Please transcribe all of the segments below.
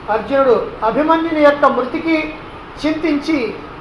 అర్జునుడు అభిమన్యుని యొక్క మృతికి చింతించి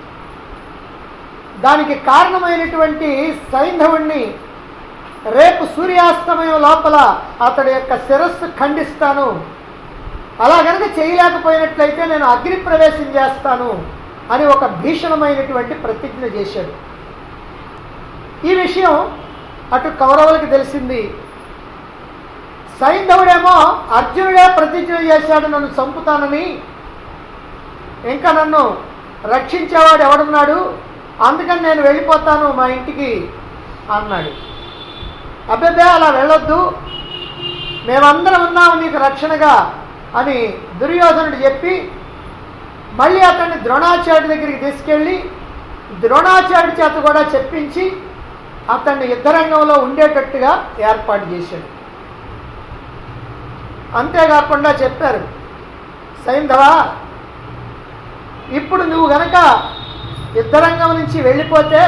దానికి కారణమైనటువంటి సైంధవుణ్ణి రేపు సూర్యాస్తమయం లోపల అతడి యొక్క శిరస్సు ఖండిస్తాను అలా గనక చేయలేకపోయినట్లయితే నేను అగ్ని ప్రవేశం చేస్తాను అని ఒక భీషణమైనటువంటి ప్రతిజ్ఞ చేశాడు ఈ విషయం అటు కౌరవులకి తెలిసింది సైంధవుడేమో అర్జునుడే ప్రతిజ్ఞ చేశాడు నన్ను చంపుతానని ఇంకా నన్ను రక్షించేవాడు ఎవడున్నాడు అందుకని నేను వెళ్ళిపోతాను మా ఇంటికి అన్నాడు అబ్బే అలా వెళ్ళొద్దు మేమందరం ఉన్నాము నీకు రక్షణగా అని దుర్యోధనుడు చెప్పి మళ్ళీ అతన్ని ద్రోణాచార్యుడి దగ్గరికి తీసుకెళ్ళి ద్రోణాచార్యుడి చేత కూడా చెప్పించి అతన్ని యుద్ధరంగంలో ఉండేటట్టుగా ఏర్పాటు చేశాడు అంతేకాకుండా చెప్పారు సైంధవ ఇప్పుడు నువ్వు గనక యుద్ధరంగం నుంచి వెళ్ళిపోతే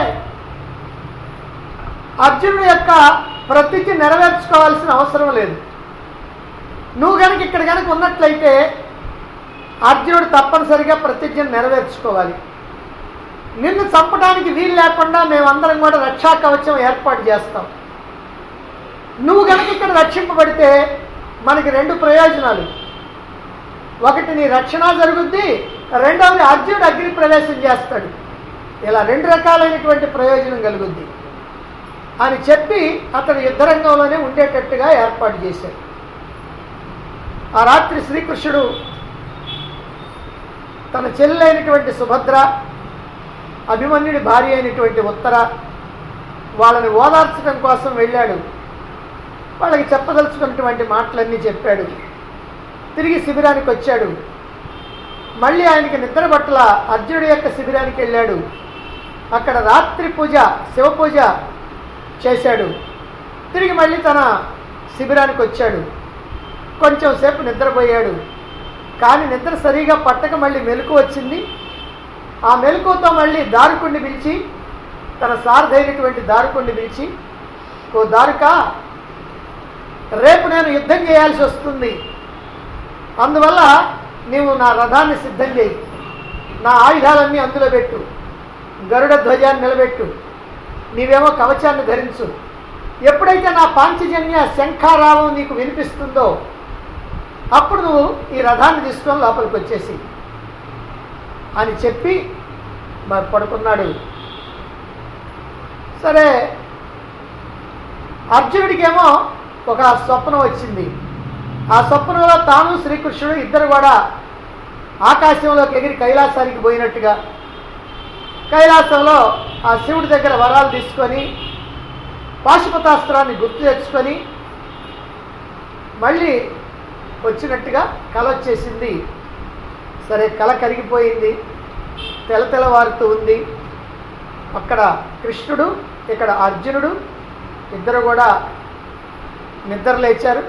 అర్జునుడి యొక్క ప్రతిజ్ఞ నెరవేర్చుకోవాల్సిన అవసరం లేదు నువ్వు కనుక ఇక్కడ కనుక ఉన్నట్లయితే అర్జునుడు తప్పనిసరిగా ప్రతిజ్ఞ నెరవేర్చుకోవాలి నిన్ను చంపడానికి వీలు లేకుండా మేమందరం కూడా రక్షా కవచం ఏర్పాటు చేస్తాం నువ్వు కనుక ఇక్కడ రక్షింపబడితే మనకి రెండు ప్రయోజనాలు ఒకటి నీ రక్షణ జరుగుద్ది రెండవది అర్జునుడు అగ్ని ప్రవేశం చేస్తాడు ఇలా రెండు రకాలైనటువంటి ప్రయోజనం కలుగుద్ది అని చెప్పి అతడు యుద్ధరంగంలోనే ఉండేటట్టుగా ఏర్పాటు చేశాడు ఆ రాత్రి శ్రీకృష్ణుడు తన చెల్లెలైనటువంటి సుభద్ర అభిమన్యుడి భార్య అయినటువంటి ఉత్తర వాళ్ళని ఓదార్చడం కోసం వెళ్ళాడు వాళ్ళకి చెప్పదలుచుకున్నటువంటి మాటలన్నీ చెప్పాడు తిరిగి శిబిరానికి వచ్చాడు మళ్ళీ ఆయనకి నిద్ర పట్ల అర్జునుడి యొక్క శిబిరానికి వెళ్ళాడు అక్కడ రాత్రి పూజ శివ పూజ చేశాడు తిరిగి మళ్ళీ తన శిబిరానికి వచ్చాడు కొంచెం సేపు నిద్రపోయాడు కానీ నిద్ర సరిగా పట్టక మళ్ళీ మెలకు వచ్చింది ఆ మెలకుతో మళ్ళీ దారుకుణ్ణి పిలిచి తన సారథైనటువంటి దారుకుణ్ణి పిలిచి ఓ దారుక రేపు నేను యుద్ధం చేయాల్సి వస్తుంది అందువల్ల నీవు నా రథాన్ని సిద్ధం చేయి నా ఆయుధాలన్నీ అందులో పెట్టు గరుడ ధ్వజాన్ని నిలబెట్టు నీవేమో కవచాన్ని ధరించు ఎప్పుడైతే నా పాంచజన్య శంఖారావం నీకు వినిపిస్తుందో అప్పుడు నువ్వు ఈ రథాన్ని తీసుకొని లోపలికి వచ్చేసి అని చెప్పి మరి పడుకున్నాడు సరే అర్జునుడికేమో ఒక స్వప్నం వచ్చింది ఆ స్వప్నంలో తాను శ్రీకృష్ణుడు ఇద్దరు కూడా ఆకాశంలోకి ఎగిరి కైలాసానికి పోయినట్టుగా కైలాసంలో ఆ శివుడి దగ్గర వరాలు తీసుకొని పాశుపతాస్త్రాన్ని గుర్తు తెచ్చుకొని మళ్ళీ వచ్చినట్టుగా కల వచ్చేసింది సరే కల కరిగిపోయింది తెల తెలవారుతూ ఉంది అక్కడ కృష్ణుడు ఇక్కడ అర్జునుడు ఇద్దరు కూడా నిద్ర లేచారు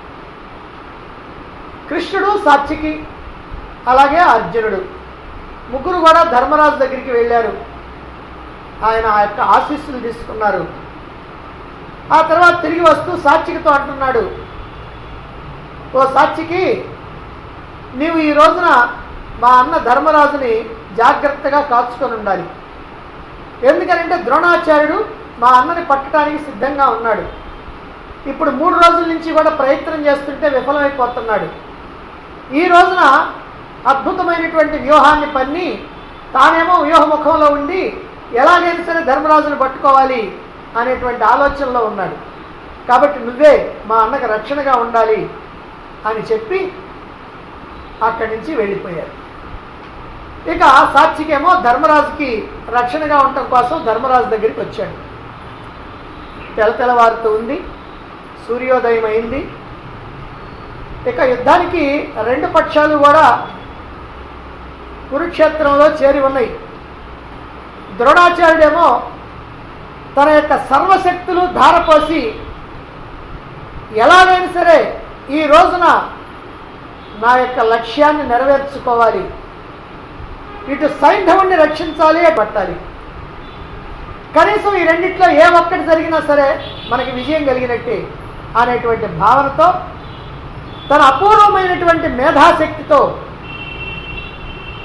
కృష్ణుడు సాత్వికి అలాగే అర్జునుడు ముగ్గురు కూడా ధర్మరాజు దగ్గరికి వెళ్ళారు ఆయన ఆ యొక్క ఆశీస్సులు తీసుకున్నారు ఆ తర్వాత తిరిగి వస్తూ సాత్వికతో అంటున్నాడు ఓ సాక్షికి నీవు ఈ రోజున మా అన్న ధర్మరాజుని జాగ్రత్తగా కాచుకొని ఉండాలి ఎందుకనంటే ద్రోణాచార్యుడు మా అన్నని పట్టడానికి సిద్ధంగా ఉన్నాడు ఇప్పుడు మూడు రోజుల నుంచి కూడా ప్రయత్నం చేస్తుంటే విఫలమైపోతున్నాడు ఈ రోజున అద్భుతమైనటువంటి వ్యూహాన్ని పన్ని తానేమో వ్యూహముఖంలో ఉండి ఎలాగైనా సరే ధర్మరాజును పట్టుకోవాలి అనేటువంటి ఆలోచనలో ఉన్నాడు కాబట్టి నువ్వే మా అన్నకు రక్షణగా ఉండాలి అని చెప్పి అక్కడి నుంచి వెళ్ళిపోయారు ఇక సాక్షికేమో ధర్మరాజుకి రక్షణగా ఉండటం కోసం ధర్మరాజు దగ్గరికి వచ్చాడు తెల తెలవారుతూ ఉంది సూర్యోదయం అయింది ఇక యుద్ధానికి రెండు పక్షాలు కూడా కురుక్షేత్రంలో చేరి ఉన్నాయి ద్రోణాచార్యుడేమో తన యొక్క సర్వశక్తులు ధారపోసి ఎలాగైనా సరే ఈ రోజున నా యొక్క లక్ష్యాన్ని నెరవేర్చుకోవాలి ఇటు సైంధవుణ్ణి రక్షించాలి పట్టాలి కనీసం ఈ రెండిట్లో ఏ ఒక్కటి జరిగినా సరే మనకి విజయం కలిగినట్టే అనేటువంటి భావనతో తన అపూర్వమైనటువంటి మేధాశక్తితో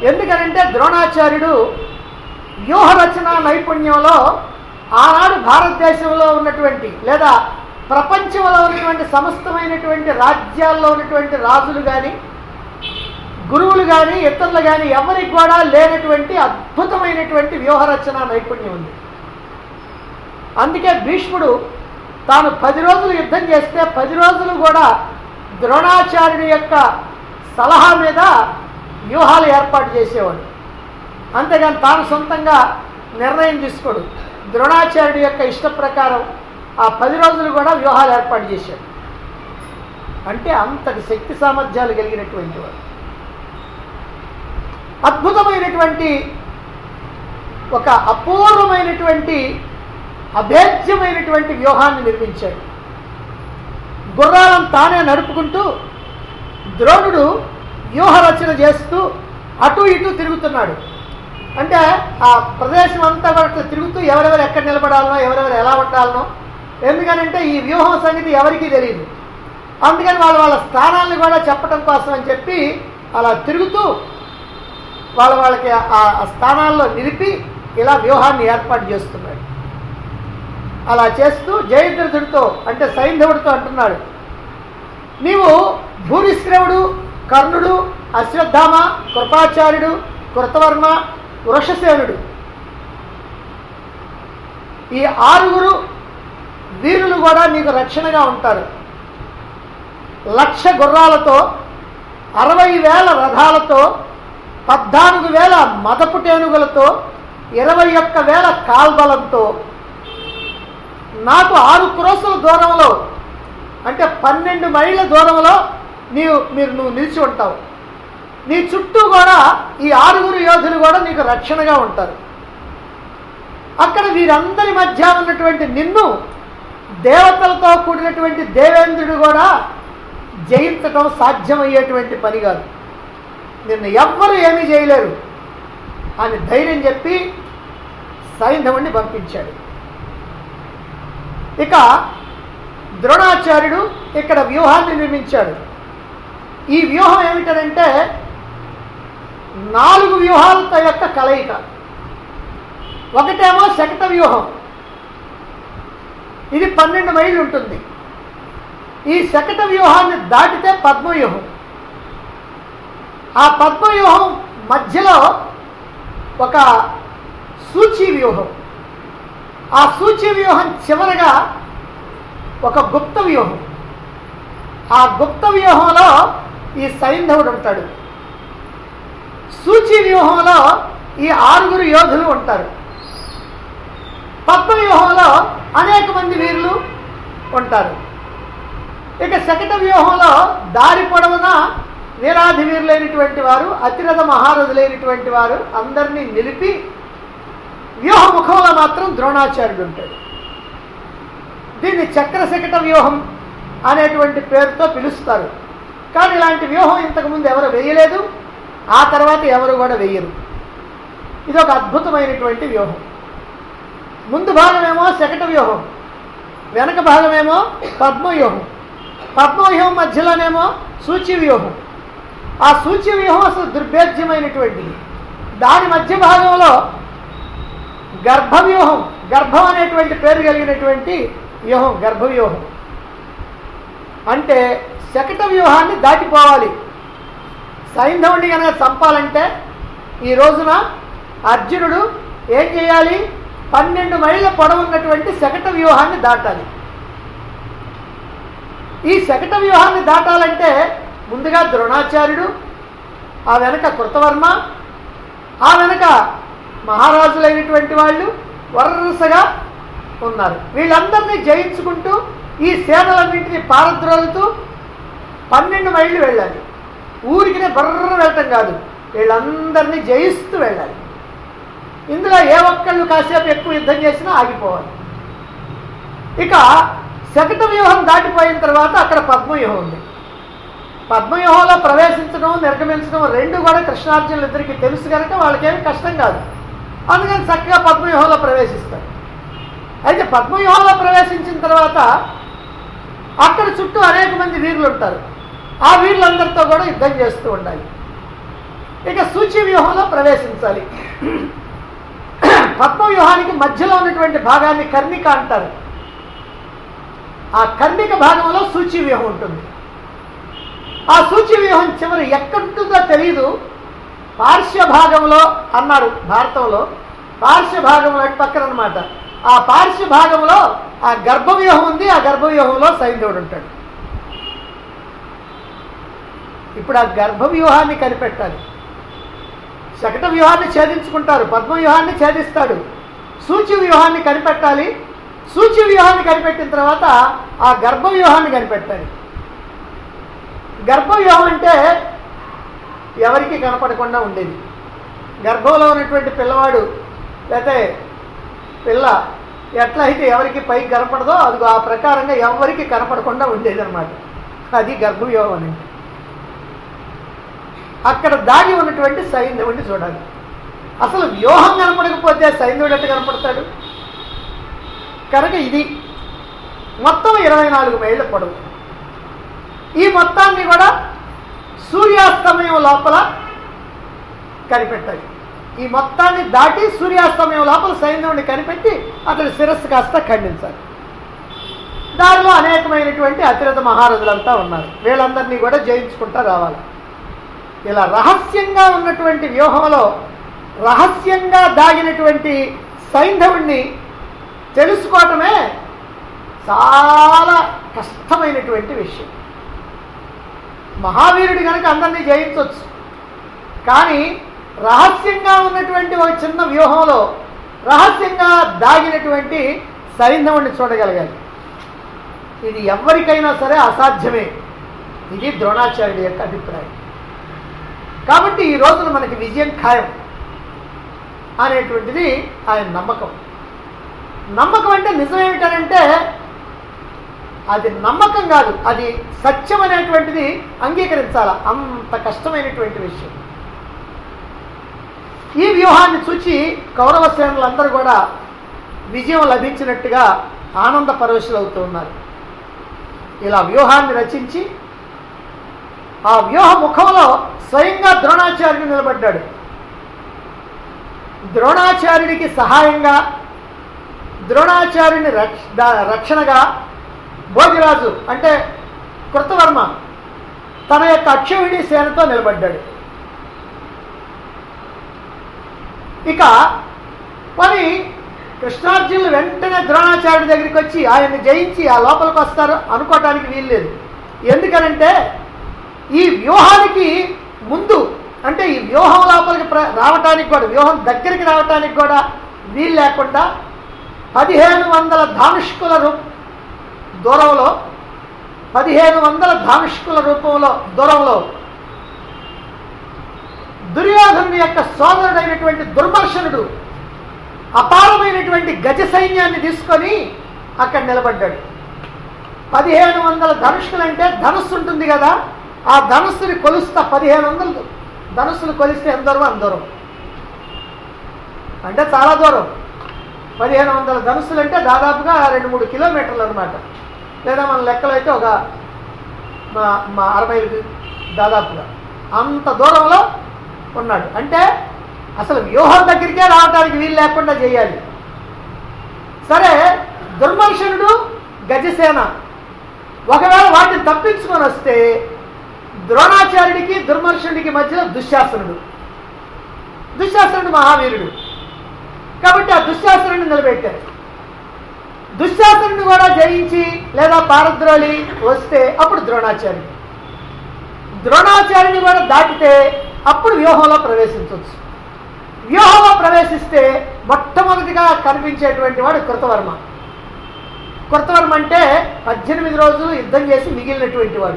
ఎందుకనంటే ద్రోణాచార్యుడు వ్యూహ రచన నైపుణ్యంలో ఆనాడు భారతదేశంలో ఉన్నటువంటి లేదా ప్రపంచంలో ఉన్నటువంటి సమస్తమైనటువంటి రాజ్యాల్లో ఉన్నటువంటి రాజులు కానీ గురువులు కానీ ఇతరులు కానీ ఎవరికి కూడా లేనటువంటి అద్భుతమైనటువంటి వ్యూహరచన నైపుణ్యం ఉంది అందుకే భీష్ముడు తాను పది రోజులు యుద్ధం చేస్తే పది రోజులు కూడా ద్రోణాచార్యుడి యొక్క సలహా మీద వ్యూహాలు ఏర్పాటు చేసేవాడు అంతేగాని తాను సొంతంగా నిర్ణయం తీసుకోడు ద్రోణాచార్యుడి యొక్క ఇష్ట ప్రకారం ఆ పది రోజులు కూడా వ్యూహాలు ఏర్పాటు చేశాడు అంటే అంతటి శక్తి సామర్థ్యాలు కలిగినటువంటి వాడు అద్భుతమైనటువంటి ఒక అపూర్వమైనటువంటి అభేద్యమైనటువంటి వ్యూహాన్ని నిర్మించాడు గుర్రాలను తానే నడుపుకుంటూ ద్రోణుడు వ్యూహ రచన చేస్తూ అటు ఇటు తిరుగుతున్నాడు అంటే ఆ ప్రదేశం అంతా కూడా తిరుగుతూ ఎవరెవరు ఎక్కడ నిలబడాలనో ఎవరెవరు ఎలా ఉండాలనో ఎందుకనంటే ఈ వ్యూహం సంగతి ఎవరికీ తెలియదు అందుకని వాళ్ళు వాళ్ళ స్థానాలను కూడా చెప్పడం కోసం అని చెప్పి అలా తిరుగుతూ వాళ్ళ వాళ్ళకి ఆ ఆ స్థానాల్లో నిలిపి ఇలా వ్యూహాన్ని ఏర్పాటు చేస్తున్నాడు అలా చేస్తూ జయద్రథుడితో అంటే సైంధవుడితో అంటున్నాడు నీవు భూరిశ్రవుడు కర్ణుడు అశ్వత్థామ కృపాచార్యుడు కృతవర్మ వృషసేనుడు ఈ ఆరుగురు వీరులు కూడా నీకు రక్షణగా ఉంటారు లక్ష గుర్రాలతో అరవై వేల రథాలతో పద్నాలుగు వేల మదపుటేనుగులతో ఇరవై ఒక్క వేల కాల్బలంతో నాకు ఆరు క్రోసుల దూరంలో అంటే పన్నెండు మైళ్ళ దూరంలో నీవు మీరు నువ్వు నిలిచి ఉంటావు నీ చుట్టూ కూడా ఈ ఆరుగురు యోధులు కూడా నీకు రక్షణగా ఉంటారు అక్కడ వీరందరి మధ్య ఉన్నటువంటి నిన్ను దేవతలతో కూడినటువంటి దేవేంద్రుడు కూడా జయించటం సాధ్యమయ్యేటువంటి పని కాదు నిన్ను ఎవ్వరు ఏమీ చేయలేరు అని ధైర్యం చెప్పి సైంధవుణ్ణి పంపించాడు ఇక ద్రోణాచార్యుడు ఇక్కడ వ్యూహాన్ని నిర్మించాడు ఈ వ్యూహం ఏమిటంటే నాలుగు వ్యూహాలతో యొక్క కలయిక ఒకటేమో శకట వ్యూహం ఇది పన్నెండు మైళ్ళు ఉంటుంది ఈ శకట వ్యూహాన్ని దాటితే పద్మవ్యూహం ఆ పద్మవ్యూహం మధ్యలో ఒక సూచి వ్యూహం ఆ సూచి వ్యూహం చివరగా ఒక గుప్త వ్యూహం ఆ గుప్త వ్యూహంలో ఈ సైంధవుడు ఉంటాడు సూచి వ్యూహంలో ఈ ఆరుగురు యోధులు ఉంటారు పద్మ వ్యూహంలో అనేక మంది వీరులు ఉంటారు ఇక శకట వ్యూహంలో దారి పొడవున వీరాధి వీరులైనటువంటి వారు అతిరథ మహారథులైనటువంటి వారు అందరినీ నిలిపి వ్యూహ ముఖంలో మాత్రం ద్రోణాచార్యుడు ఉంటాడు దీన్ని చక్రశకట వ్యూహం అనేటువంటి పేరుతో పిలుస్తారు కానీ ఇలాంటి వ్యూహం ఇంతకుముందు ఎవరు వేయలేదు ఆ తర్వాత ఎవరు కూడా వేయరు ఇది ఒక అద్భుతమైనటువంటి వ్యూహం ముందు భాగమేమో శకట వ్యూహం వెనక భాగమేమో పద్మవ్యూహం పద్మవ్యూహం మధ్యలోనేమో సూచి వ్యూహం ఆ సూచి వ్యూహం అసలు దుర్భేద్యమైనటువంటిది దాని మధ్య భాగంలో గర్భవ్యూహం గర్భం అనేటువంటి పేరు కలిగినటువంటి వ్యూహం గర్భవ్యూహం అంటే శకట వ్యూహాన్ని దాటిపోవాలి సైంధవుడిని కనుక చంపాలంటే ఈ రోజున అర్జునుడు ఏం చేయాలి పన్నెండు మైళ్ళ పొడవున్నటువంటి శకట వ్యూహాన్ని దాటాలి ఈ శకట వ్యూహాన్ని దాటాలంటే ముందుగా ద్రోణాచార్యుడు ఆ వెనక కృతవర్మ ఆ వెనక మహారాజులైనటువంటి వాళ్ళు వరుసగా ఉన్నారు వీళ్ళందరినీ జయించుకుంటూ ఈ సేనలన్నింటినీ పారద్రోలుతూ పన్నెండు మైళ్ళు వెళ్ళాలి ఊరికినే బర్ర వెళ్ళటం కాదు వీళ్ళందరినీ జయిస్తూ వెళ్ళాలి ఇందులో ఏ ఒక్కళ్ళు కాసేపు ఎక్కువ యుద్ధం చేసినా ఆగిపోవాలి ఇక శకట వ్యూహం దాటిపోయిన తర్వాత అక్కడ పద్మవ్యూహం ఉంది పద్మవ్యూహంలో ప్రవేశించడం నిర్గమించడం రెండు కూడా కృష్ణార్జునులు ఇద్దరికి తెలుసు కనుక వాళ్ళకేమి కష్టం కాదు అందుకని చక్కగా పద్మవ్యూహంలో ప్రవేశిస్తారు అయితే పద్మవ్యూహంలో ప్రవేశించిన తర్వాత అక్కడ చుట్టూ అనేక మంది వీరులు ఉంటారు ఆ వీరులందరితో కూడా యుద్ధం చేస్తూ ఉండాలి ఇక సూచి వ్యూహంలో ప్రవేశించాలి పద్మ వ్యూహానికి మధ్యలో ఉన్నటువంటి భాగాన్ని కర్ణిక అంటారు ఆ కర్ణిక భాగంలో సూచి వ్యూహం ఉంటుంది ఆ సూచి వ్యూహం చివరి ఎక్కడుంటుందో తెలియదు పార్శ్వ భాగంలో అన్నారు భారతంలో పార్శ్వ భాగంలో అటు పక్కన అనమాట ఆ పార్శ్వ భాగంలో ఆ గర్భవ్యూహం ఉంది ఆ గర్భవ్యూహంలో సైంధవుడు ఉంటాడు ఇప్పుడు ఆ గర్భవ్యూహాన్ని కనిపెట్టాలి శకట వ్యూహాన్ని ఛేదించుకుంటారు పద్మ వ్యూహాన్ని ఛేదిస్తాడు సూచి వ్యూహాన్ని కనిపెట్టాలి సూచి వ్యూహాన్ని కనిపెట్టిన తర్వాత ఆ గర్భ వ్యూహాన్ని కనిపెట్టాలి గర్భ వ్యూహం అంటే ఎవరికి కనపడకుండా ఉండేది గర్భంలో ఉన్నటువంటి పిల్లవాడు లేకపోతే పిల్ల ఎట్లా అయితే ఎవరికి పైకి కనపడదో అది ఆ ప్రకారంగా ఎవరికి కనపడకుండా ఉండేది అనమాట అది గర్భవ్యూహం అని అక్కడ దాగి ఉన్నటువంటి సైన్యవుడిని చూడాలి అసలు వ్యూహం కనపడకపోతే సైన్యుడు ఎట్లా కనపడతాడు కనుక ఇది మొత్తం ఇరవై నాలుగు మైళ్ళ పొడవు ఈ మొత్తాన్ని కూడా సూర్యాస్తమయం లోపల కనిపెట్టాలి ఈ మొత్తాన్ని దాటి సూర్యాస్తమయం లోపల సైన్యుడిని కనిపెట్టి అతడి శిరస్సు కాస్త ఖండించాలి దానిలో అనేకమైనటువంటి అతిరథ మహారథులంతా ఉన్నారు వీళ్ళందరినీ కూడా జయించుకుంటా రావాలి ఇలా రహస్యంగా ఉన్నటువంటి వ్యూహంలో రహస్యంగా దాగినటువంటి సైంధవుణ్ణి తెలుసుకోవటమే చాలా కష్టమైనటువంటి విషయం మహావీరుడు కనుక అందరినీ జయించవచ్చు కానీ రహస్యంగా ఉన్నటువంటి ఒక చిన్న వ్యూహంలో రహస్యంగా దాగినటువంటి సైంధవుణ్ణి చూడగలగాలి ఇది ఎవరికైనా సరే అసాధ్యమే ఇది ద్రోణాచార్యుడి యొక్క అభిప్రాయం కాబట్టి ఈ రోజున మనకి విజయం ఖాయం అనేటువంటిది ఆయన నమ్మకం నమ్మకం అంటే నిజం ఏమిటనంటే అది నమ్మకం కాదు అది సత్యం అనేటువంటిది అంగీకరించాల అంత కష్టమైనటువంటి విషయం ఈ వ్యూహాన్ని చూచి కౌరవ సేనలందరూ కూడా విజయం లభించినట్టుగా ఆనంద పరవశులవుతూ ఉన్నారు ఇలా వ్యూహాన్ని రచించి ఆ వ్యూహ ముఖంలో స్వయంగా ద్రోణాచార్యుడు నిలబడ్డాడు ద్రోణాచార్యుడికి సహాయంగా ద్రోణాచార్యుని రక్ష దా- రక్షణగా భోగిరాజు అంటే కృతవర్మ తన యొక్క అక్షవిడి సేనతో నిలబడ్డాడు ఇక మరి కృష్ణార్జునులు వెంటనే ద్రోణాచార్యుడి దగ్గరికి వచ్చి ఆయన్ని జయించి ఆ లోపలికి వస్తారు అనుకోవటానికి వీల్లేదు ఎందుకనంటే ఈ వ్యూహానికి ముందు అంటే ఈ వ్యూహం లోపలికి ప్ర రావటానికి కూడా వ్యూహం దగ్గరికి రావటానికి కూడా వీలు లేకుండా పదిహేను వందల ధానుష్కుల రూ దూరంలో పదిహేను వందల ధానుష్కుల రూపంలో దూరంలో దుర్యోధనుని యొక్క సోదరుడైనటువంటి దుర్మర్శనుడు అపారమైనటువంటి గజ సైన్యాన్ని తీసుకొని అక్కడ నిలబడ్డాడు పదిహేను వందల ధనుష్కులు అంటే ధనుస్సు ఉంటుంది కదా ఆ ధనుస్సుని కొలుస్తా పదిహేను వందలు ధనుస్సులు కొలిస్తే ఎంత దూరం అంత దూరం అంటే చాలా దూరం పదిహేను వందల ధనుస్సులు అంటే దాదాపుగా రెండు మూడు కిలోమీటర్లు అనమాట లేదా మన లెక్కలో అయితే ఒక మా మా అరవై దాదాపుగా అంత దూరంలో ఉన్నాడు అంటే అసలు వ్యూహం దగ్గరికే రావడానికి వీలు లేకుండా చేయాలి సరే దుర్మర్శనుడు గజసేన ఒకవేళ వాటిని తప్పించుకొని వస్తే ద్రోణాచార్యుడికి దుర్మర్శనుడికి మధ్యలో దుశ్శాసనుడు దుశ్శాసనుడు మహావీరుడు కాబట్టి ఆ దుశ్శాసనుడిని నిలబెట్టారు దుశ్శాసనుడిని కూడా జయించి లేదా పారద్రోలి వస్తే అప్పుడు ద్రోణాచార్యుడు ద్రోణాచార్యుని కూడా దాటితే అప్పుడు వ్యూహంలో ప్రవేశించవచ్చు వ్యూహంలో ప్రవేశిస్తే మొట్టమొదటిగా కనిపించేటువంటి వాడు కృతవర్మ కృతవర్మ అంటే పద్దెనిమిది రోజులు యుద్ధం చేసి మిగిలినటువంటి వాడు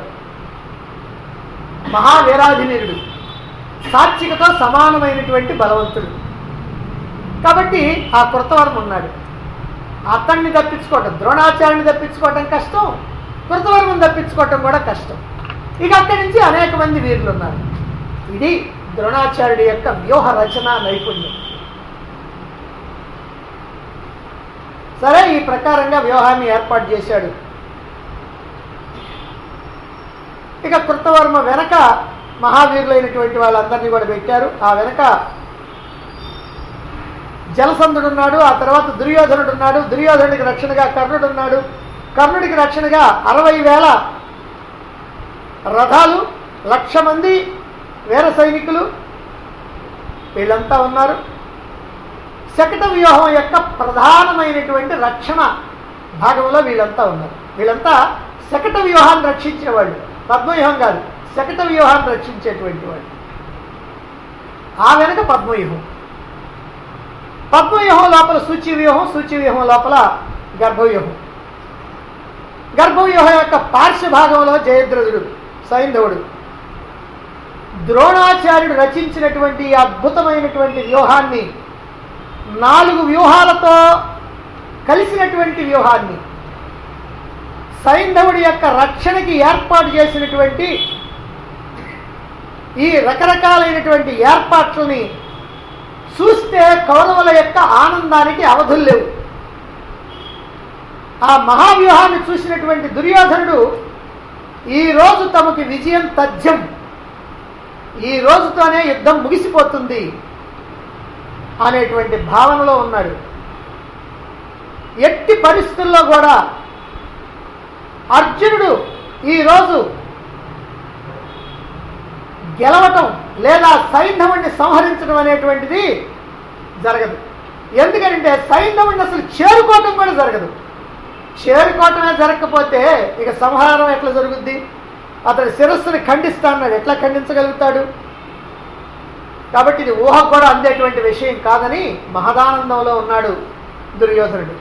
మహావీరాధివీరుడు సాత్వికతో సమానమైనటువంటి బలవంతుడు కాబట్టి ఆ కృతవర్మ ఉన్నాడు అతన్ని తప్పించుకోవటం ద్రోణాచార్యుని తప్పించుకోవటం కష్టం కృతవర్మను తప్పించుకోవటం కూడా కష్టం ఇక అక్కడి నుంచి అనేక మంది వీరులు ఉన్నారు ఇది ద్రోణాచార్యుడి యొక్క వ్యూహ రచన నైపుణ్యం సరే ఈ ప్రకారంగా వ్యూహాన్ని ఏర్పాటు చేశాడు ఇక కృతవర్మ వెనక మహావీరులైనటువంటి వాళ్ళందరినీ కూడా పెట్టారు ఆ వెనక జలసంధుడు ఉన్నాడు ఆ తర్వాత దుర్యోధనుడు ఉన్నాడు దుర్యోధనుడికి రక్షణగా కర్ణుడు ఉన్నాడు కర్ణుడికి రక్షణగా అరవై వేల రథాలు లక్ష మంది వీర సైనికులు వీళ్ళంతా ఉన్నారు శకట వ్యూహం యొక్క ప్రధానమైనటువంటి రక్షణ భాగంలో వీళ్ళంతా ఉన్నారు వీళ్ళంతా శకట వ్యూహాన్ని రక్షించిన వాళ్ళు పద్మవ్యూహం కాదు శకట వ్యూహాన్ని రక్షించేటువంటి వాళ్ళు ఆ వెనక పద్మవ్యూహం పద్మవ్యూహం లోపల సూచి వ్యూహం సూచి వ్యూహం లోపల గర్భవ్యూహం గర్భవ్యూహం యొక్క పార్శ్వ భాగంలో జయద్రథుడు సైంధవుడు ద్రోణాచార్యుడు రచించినటువంటి ఈ అద్భుతమైనటువంటి వ్యూహాన్ని నాలుగు వ్యూహాలతో కలిసినటువంటి వ్యూహాన్ని సైంధవుడి యొక్క రక్షణకి ఏర్పాటు చేసినటువంటి ఈ రకరకాలైనటువంటి ఏర్పాట్లని చూస్తే కౌరవుల యొక్క ఆనందానికి అవధులు లేవు ఆ మహావ్యూహాన్ని చూసినటువంటి దుర్యోధనుడు ఈ రోజు తమకి విజయం తథ్యం ఈ రోజుతోనే యుద్ధం ముగిసిపోతుంది అనేటువంటి భావనలో ఉన్నాడు ఎట్టి పరిస్థితుల్లో కూడా అర్జునుడు ఈరోజు గెలవటం లేదా సైంధవుణ్ణి సంహరించడం అనేటువంటిది జరగదు ఎందుకంటే సైంధవుణ్ణి అసలు చేరుకోవటం కూడా జరగదు చేరుకోవటమే జరగకపోతే ఇక సంహారం ఎట్లా జరుగుద్ది అతడి శిరస్సుని ఖండిస్తా అన్నాడు ఎట్లా ఖండించగలుగుతాడు కాబట్టి ఇది ఊహ కూడా అందేటువంటి విషయం కాదని మహదానందంలో ఉన్నాడు దుర్యోధనుడు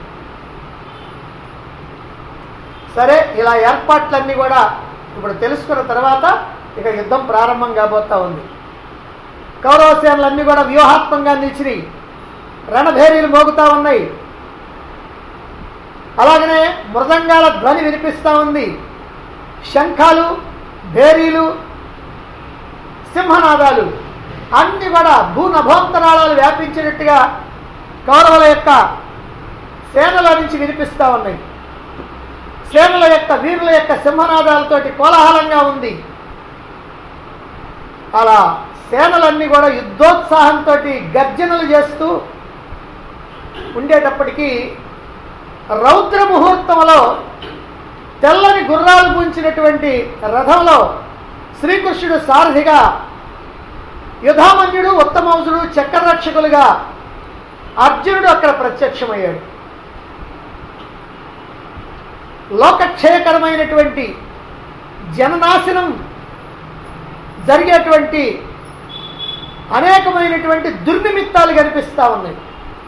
సరే ఇలా ఏర్పాట్లన్నీ కూడా ఇప్పుడు తెలుసుకున్న తర్వాత ఇక యుద్ధం ప్రారంభం కాబోతా ఉంది కౌరవ సేనలన్నీ కూడా వ్యూహాత్మకంగా నిలిచినాయి రణభేరీలు మోగుతా ఉన్నాయి అలాగనే మృదంగాల ధ్వని వినిపిస్తూ ఉంది శంఖాలు భేరీలు సింహనాదాలు అన్ని కూడా భూనభోంతరాళాలు వ్యాపించినట్టుగా కౌరవుల యొక్క సేనల నుంచి వినిపిస్తూ ఉన్నాయి సేనల యొక్క వీరుల యొక్క సింహనాదాలతోటి కోలాహలంగా ఉంది అలా సేనలన్నీ కూడా యుద్ధోత్సాహంతో గర్జనలు చేస్తూ ఉండేటప్పటికీ రౌద్ర ముహూర్తంలో తెల్లని గుర్రాలు పూంచినటువంటి రథంలో శ్రీకృష్ణుడు సారథిగా యుధామన్యుడు ఉత్తమౌజుడు చక్రరక్షకులుగా అర్జునుడు అక్కడ ప్రత్యక్షమయ్యాడు లోకక్షయకరమైనటువంటి జననాశనం జరిగేటువంటి అనేకమైనటువంటి దుర్నిమిత్తాలు కనిపిస్తూ ఉన్నాయి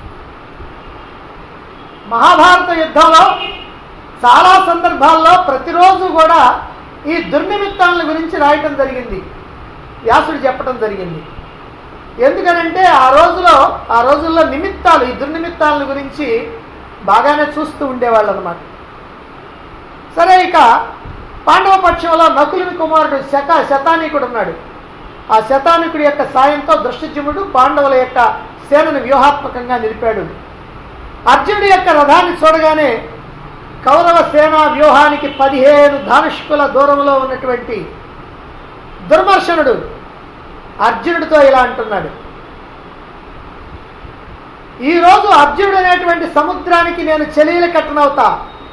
మహాభారత యుద్ధంలో చాలా సందర్భాల్లో ప్రతిరోజు కూడా ఈ దుర్నిమిత్తాల గురించి రాయటం జరిగింది వ్యాసుడు చెప్పడం జరిగింది ఎందుకనంటే ఆ రోజులో ఆ రోజుల్లో నిమిత్తాలు ఈ దుర్నిమిత్తాల గురించి బాగానే చూస్తూ ఉండేవాళ్ళు అనమాట సరే ఇక పాండవ పక్షంలో నకులుని కుమారుడు శత శతానీకుడు ఉన్నాడు ఆ శతానికుడి యొక్క సాయంతో దృష్టజుముడు పాండవుల యొక్క సేనను వ్యూహాత్మకంగా నిలిపాడు అర్జునుడి యొక్క రథాన్ని చూడగానే కౌరవ సేనా వ్యూహానికి పదిహేను ధానుష్కుల దూరంలో ఉన్నటువంటి దుర్మర్శనుడు అర్జునుడితో ఇలా అంటున్నాడు ఈరోజు అర్జునుడు అనేటువంటి సముద్రానికి నేను చెలీలు కట్టనవుతా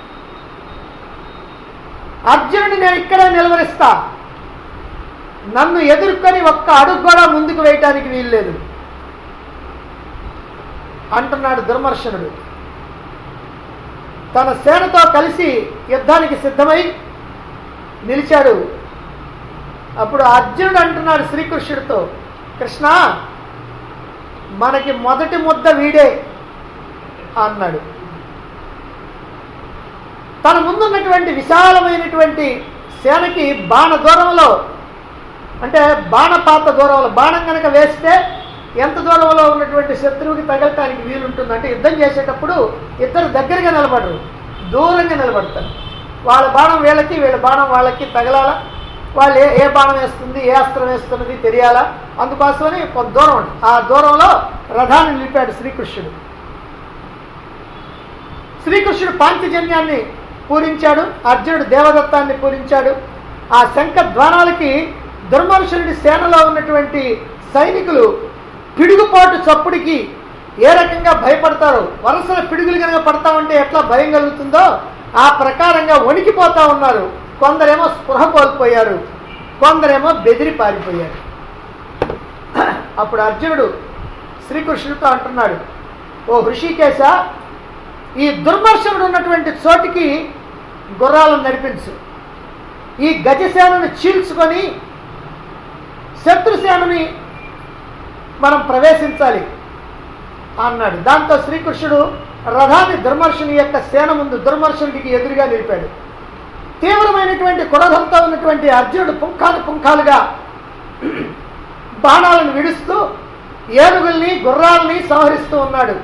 అర్జునుడిని నేను ఇక్కడే నిలవరిస్తా నన్ను ఎదుర్కొని ఒక్క అడుగు కూడా ముందుకు వేయటానికి వీల్లేదు అంటున్నాడు దుర్మర్శనుడు తన సేనతో కలిసి యుద్ధానికి సిద్ధమై నిలిచాడు అప్పుడు అర్జునుడు అంటున్నాడు శ్రీకృష్ణుడితో కృష్ణ మనకి మొదటి ముద్ద వీడే అన్నాడు తన ముందున్నటువంటి విశాలమైనటువంటి సేనకి బాణ దూరంలో అంటే బాణపాత దూరంలో బాణం కనుక వేస్తే ఎంత దూరంలో ఉన్నటువంటి శత్రువుకి తగలటానికి వీలుంటుంది అంటే యుద్ధం చేసేటప్పుడు ఇద్దరు దగ్గరగా నిలబడరు దూరంగా నిలబడతారు వాళ్ళ బాణం వీళ్ళకి వీళ్ళ బాణం వాళ్ళకి తగలాలా వాళ్ళు ఏ ఏ బాణం వేస్తుంది ఏ అస్త్రం వేస్తున్నది తెలియాలా అందుకోసమని కొంత దూరం ఉంది ఆ దూరంలో రథాన్ని నిలిపాడు శ్రీకృష్ణుడు శ్రీకృష్ణుడు పాంచజన్యాన్ని పూరించాడు అర్జునుడు దేవదత్తాన్ని పూరించాడు ఆ శంఖ ద్వారాలకి దుర్మనుషుడి సేనలో ఉన్నటువంటి సైనికులు పిడుగుపాటు చప్పుడికి ఏ రకంగా భయపడతారో వరుసల పిడుగులు కనుక పడతా ఉంటే ఎట్లా భయం కలుగుతుందో ఆ ప్రకారంగా వణికిపోతా ఉన్నారు కొందరేమో స్పృహ కోల్పోయారు కొందరేమో బెదిరి పారిపోయారు అప్పుడు అర్జునుడు శ్రీకృష్ణుడితో అంటున్నాడు ఓ హృషికేశ ఈ దుర్మర్శనుడు ఉన్నటువంటి చోటికి గుర్రాలను నడిపించు ఈ గజసేనను చీల్చుకొని శత్రుసేనని మనం ప్రవేశించాలి అన్నాడు దాంతో శ్రీకృష్ణుడు రథాన్ని దుర్మర్షుని యొక్క సేన ముందు దుర్మర్షునికి ఎదురుగా నిలిపాడు తీవ్రమైనటువంటి కురధంతో ఉన్నటువంటి అర్జునుడు పుంఖాలు పుంఖాలుగా బాణాలను విడుస్తూ ఏనుగుల్ని గుర్రాలని సంహరిస్తూ ఉన్నాడు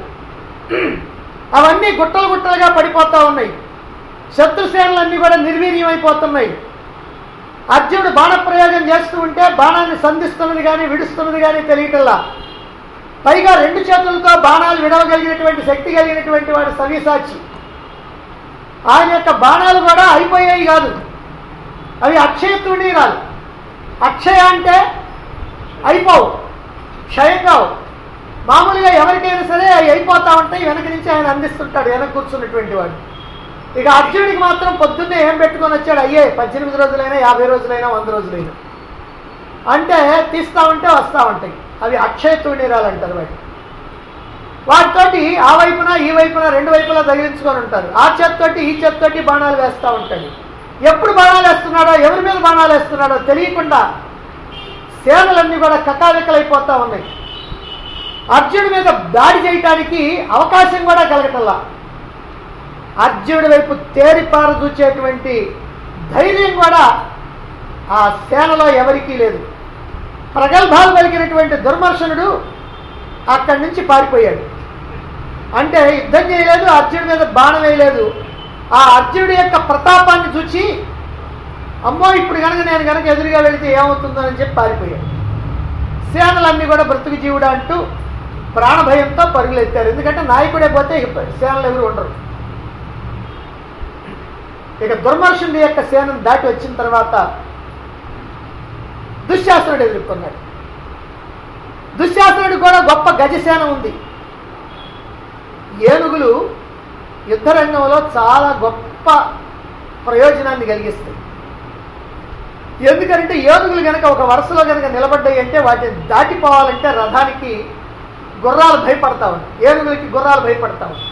అవన్నీ గుట్టలు గుట్టలుగా పడిపోతా ఉన్నాయి శత్రుసేనలన్నీ కూడా నిర్వీర్యమైపోతున్నాయి అర్జునుడు బాణప్రయోగం చేస్తూ ఉంటే బాణాన్ని సంధిస్తున్నది కానీ విడుస్తున్నది కానీ తెలియటల్లా పైగా రెండు చేతులతో బాణాలు విడవగలిగినటువంటి శక్తి కలిగినటువంటి వాడు సవ్యసాచి ఆయన యొక్క బాణాలు కూడా అయిపోయాయి కాదు అవి అక్షయ తుణీరాలు అక్షయ అంటే అయిపోవు క్షయం కావు మామూలుగా ఎవరికైనా సరే అవి అయిపోతా ఉంటాయి వెనక నుంచి ఆయన అందిస్తుంటాడు వెనక కూర్చున్నటువంటి వాడు ఇక అర్జునుడికి మాత్రం పొద్దున్నే ఏం పెట్టుకొని వచ్చాడు అయ్యే పద్దెనిమిది రోజులైనా యాభై రోజులైనా వంద రోజులైనా అంటే తీస్తా ఉంటే వస్తూ ఉంటాయి అవి అక్షయ తూణీరాలు అంటారు వాటి వాటితోటి ఆ వైపున ఈ వైపున రెండు వైపులా తగిలించుకొని ఉంటారు ఆ చేత్తోటి ఈ చేత్తోటి బాణాలు వేస్తూ ఉంటాడు ఎప్పుడు బాణాలు వేస్తున్నాడో ఎవరి మీద బాణాలు వేస్తున్నాడో తెలియకుండా సేనలన్నీ కూడా కకావికలైపోతా ఉన్నాయి అర్జునుడి మీద దాడి చేయటానికి అవకాశం కూడా కలగటల్లా అర్జునుడి వైపు తేరి పారదూచేటువంటి ధైర్యం కూడా ఆ సేనలో ఎవరికీ లేదు ప్రగల్భాలు కలిగినటువంటి దుర్మర్శనుడు అక్కడి నుంచి పారిపోయాడు అంటే యుద్ధం చేయలేదు అర్జునుడి మీద బాణం వేయలేదు ఆ అర్జునుడి యొక్క ప్రతాపాన్ని చూచి అమ్మో ఇప్పుడు కనుక నేను కనుక ఎదురుగా వెళితే ఏమవుతుందో అని చెప్పి పారిపోయాడు సేనలన్నీ కూడా బ్రతుకు జీవుడు అంటూ ప్రాణభయంతో పరుగులు ఎత్తారు ఎందుకంటే నాయకుడే పోతే ఇక సేనలు ఎవరు ఉండరు ఇక దుర్మర్షుడి యొక్క సేనను దాటి వచ్చిన తర్వాత దుశ్శాసనుడు ఎదుర్కొన్నాడు దుశ్శాసనుడు కూడా గొప్ప గజసేన ఉంది ఏనుగులు యుద్ధరంగంలో చాలా గొప్ప ప్రయోజనాన్ని కలిగిస్తాయి ఎందుకంటే ఏనుగులు కనుక ఒక వరుసలో కనుక నిలబడ్డాయి అంటే వాటిని దాటిపోవాలంటే రథానికి గుర్రాలు భయపడతా ఉంటాయి ఏనుగులకి గుర్రాలు భయపడతా ఉంటాయి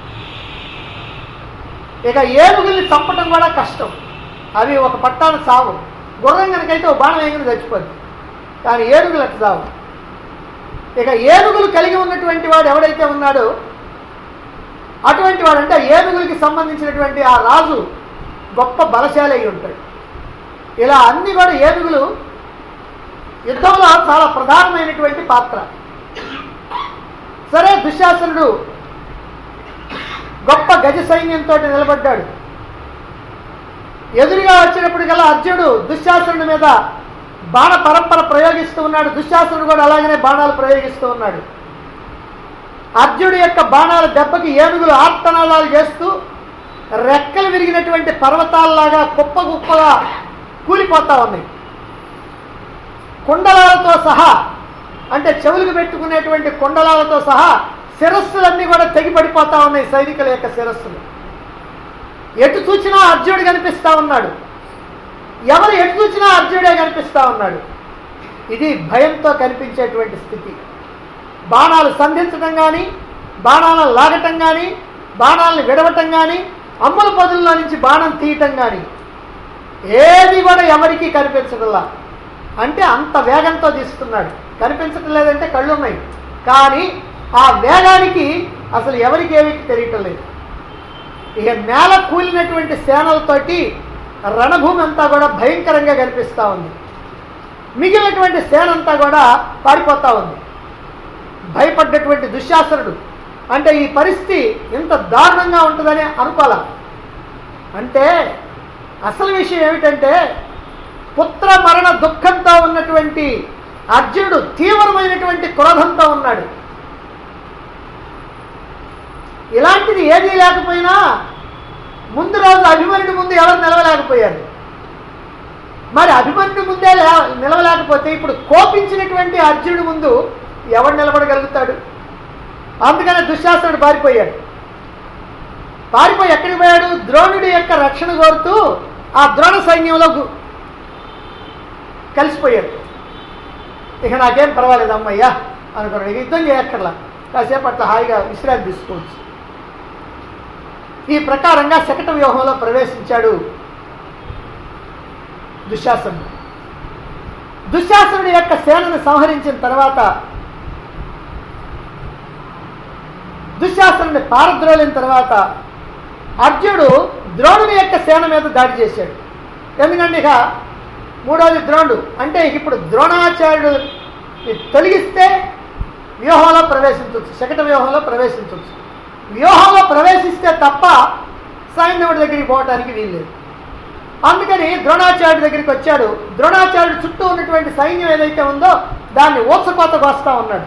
ఇక ఏనుగుల్ని చంపటం కూడా కష్టం అవి ఒక పట్టాన సావు గుర్రం కనుకైతే ఒక బాణం వేయగానే చచ్చిపోద్ది కానీ ఏనుగులు అట్లా సావు ఇక ఏనుగులు కలిగి ఉన్నటువంటి వాడు ఎవడైతే ఉన్నాడో అటువంటి వాడు అంటే ఏనుగులకి సంబంధించినటువంటి ఆ రాజు గొప్ప బలశాలి అయి ఉంటాడు ఇలా అన్ని కూడా ఏనుగులు యుద్ధంలో చాలా ప్రధానమైనటువంటి పాత్ర సరే దుశ్శాసనుడు గొప్ప గజ సైన్యంతో నిలబడ్డాడు ఎదురుగా వచ్చినప్పటికల్లా అర్జునుడు దుశ్శాసనుడి మీద బాణ పరంపర ప్రయోగిస్తూ ఉన్నాడు దుశ్శాసనుడు కూడా అలాగనే బాణాలు ప్రయోగిస్తూ ఉన్నాడు అర్జునుడి యొక్క బాణాల దెబ్బకి ఏనుగులు ఆర్తనాదాలు చేస్తూ రెక్కలు విరిగినటువంటి పర్వతాల్లాగా కుప్ప కుప్పగా కూలిపోతా ఉన్నాయి కుండలాలతో సహా అంటే చెవులకు పెట్టుకునేటువంటి కుండలాలతో సహా శిరస్సులన్నీ కూడా తెగిపడిపోతా ఉన్నాయి సైనికుల యొక్క శిరస్సులు ఎటు చూసినా అర్జునుడు కనిపిస్తా ఉన్నాడు ఎవరు ఎటు చూసినా అర్జునుడే కనిపిస్తా ఉన్నాడు ఇది భయంతో కనిపించేటువంటి స్థితి బాణాలు సంధించడం కానీ బాణాలను లాగటం కానీ బాణాలను విడవటం కానీ అమ్ముల పొదుల్లో నుంచి బాణం తీయటం కానీ ఏది కూడా ఎవరికీ కనిపించడంలా అంటే అంత వేగంతో తీస్తున్నాడు కనిపించటం లేదంటే కళ్ళు ఉన్నాయి కానీ ఆ వేగానికి అసలు ఎవరికి ఏమీ తెలియటం లేదు ఇక నేల కూలినటువంటి సేనలతోటి రణభూమి అంతా కూడా భయంకరంగా కనిపిస్తూ ఉంది మిగిలినటువంటి సేన అంతా కూడా పారిపోతూ ఉంది భయపడ్డటువంటి దుశ్శాసనుడు అంటే ఈ పరిస్థితి ఇంత దారుణంగా ఉంటుందని అనుకోలే అంటే అసలు విషయం ఏమిటంటే పుత్ర మరణ దుఃఖంతో ఉన్నటువంటి అర్జునుడు తీవ్రమైనటువంటి క్రోధంతో ఉన్నాడు ఇలాంటిది ఏదీ లేకపోయినా ముందు రోజు అభిమన్యుడి ముందు ఎవరు నిలవలేకపోయారు మరి అభిమన్యు ముందే లే- నిలవలేకపోతే ఇప్పుడు కోపించినటువంటి అర్జునుడి ముందు ఎవడు నిలబడగలుగుతాడు అందుకనే దుశ్శాసనుడు పారిపోయాడు పారిపోయి ఎక్కడికి పోయాడు ద్రోణుడి యొక్క రక్షణ కోరుతూ ఆ ద్రోణ సైన్యంలో గు- కలిసిపోయాడు ఇక నాకేం పర్వాలేదు అమ్మయ్యా అనుకున్నాడు ఇక యుద్ధం చేయక్కర్లా కాసేపు అట్లా హాయిగా విశ్రాంతి తీసుకోవచ్చు ఈ ప్రకారంగా శకట వ్యూహంలో ప్రవేశించాడు దుశ్శాసనుడు దుశ్శాసనుడి యొక్క సేనను సంహరించిన తర్వాత దుశ్శాసనుడిని పారద్రోలిన తర్వాత అర్జునుడు ద్రోణుని యొక్క సేన మీద దాడి చేశాడు ఎందుకంటే ఇక మూడోది ద్రోణుడు అంటే ఇక ఇప్పుడు ద్రోణాచార్యుడు తొలగిస్తే వ్యూహంలో ప్రవేశించవచ్చు శకట వ్యూహంలో ప్రవేశించవచ్చు వ్యూహంలో ప్రవేశిస్తే తప్ప సైన్యవుడి దగ్గరికి పోవడానికి వీల్లేదు అందుకని ద్రోణాచార్యుడి దగ్గరికి వచ్చాడు ద్రోణాచార్యుడు చుట్టూ ఉన్నటువంటి సైన్యం ఏదైతే ఉందో దాన్ని ఓత్సకోత కోస్తా ఉన్నాడు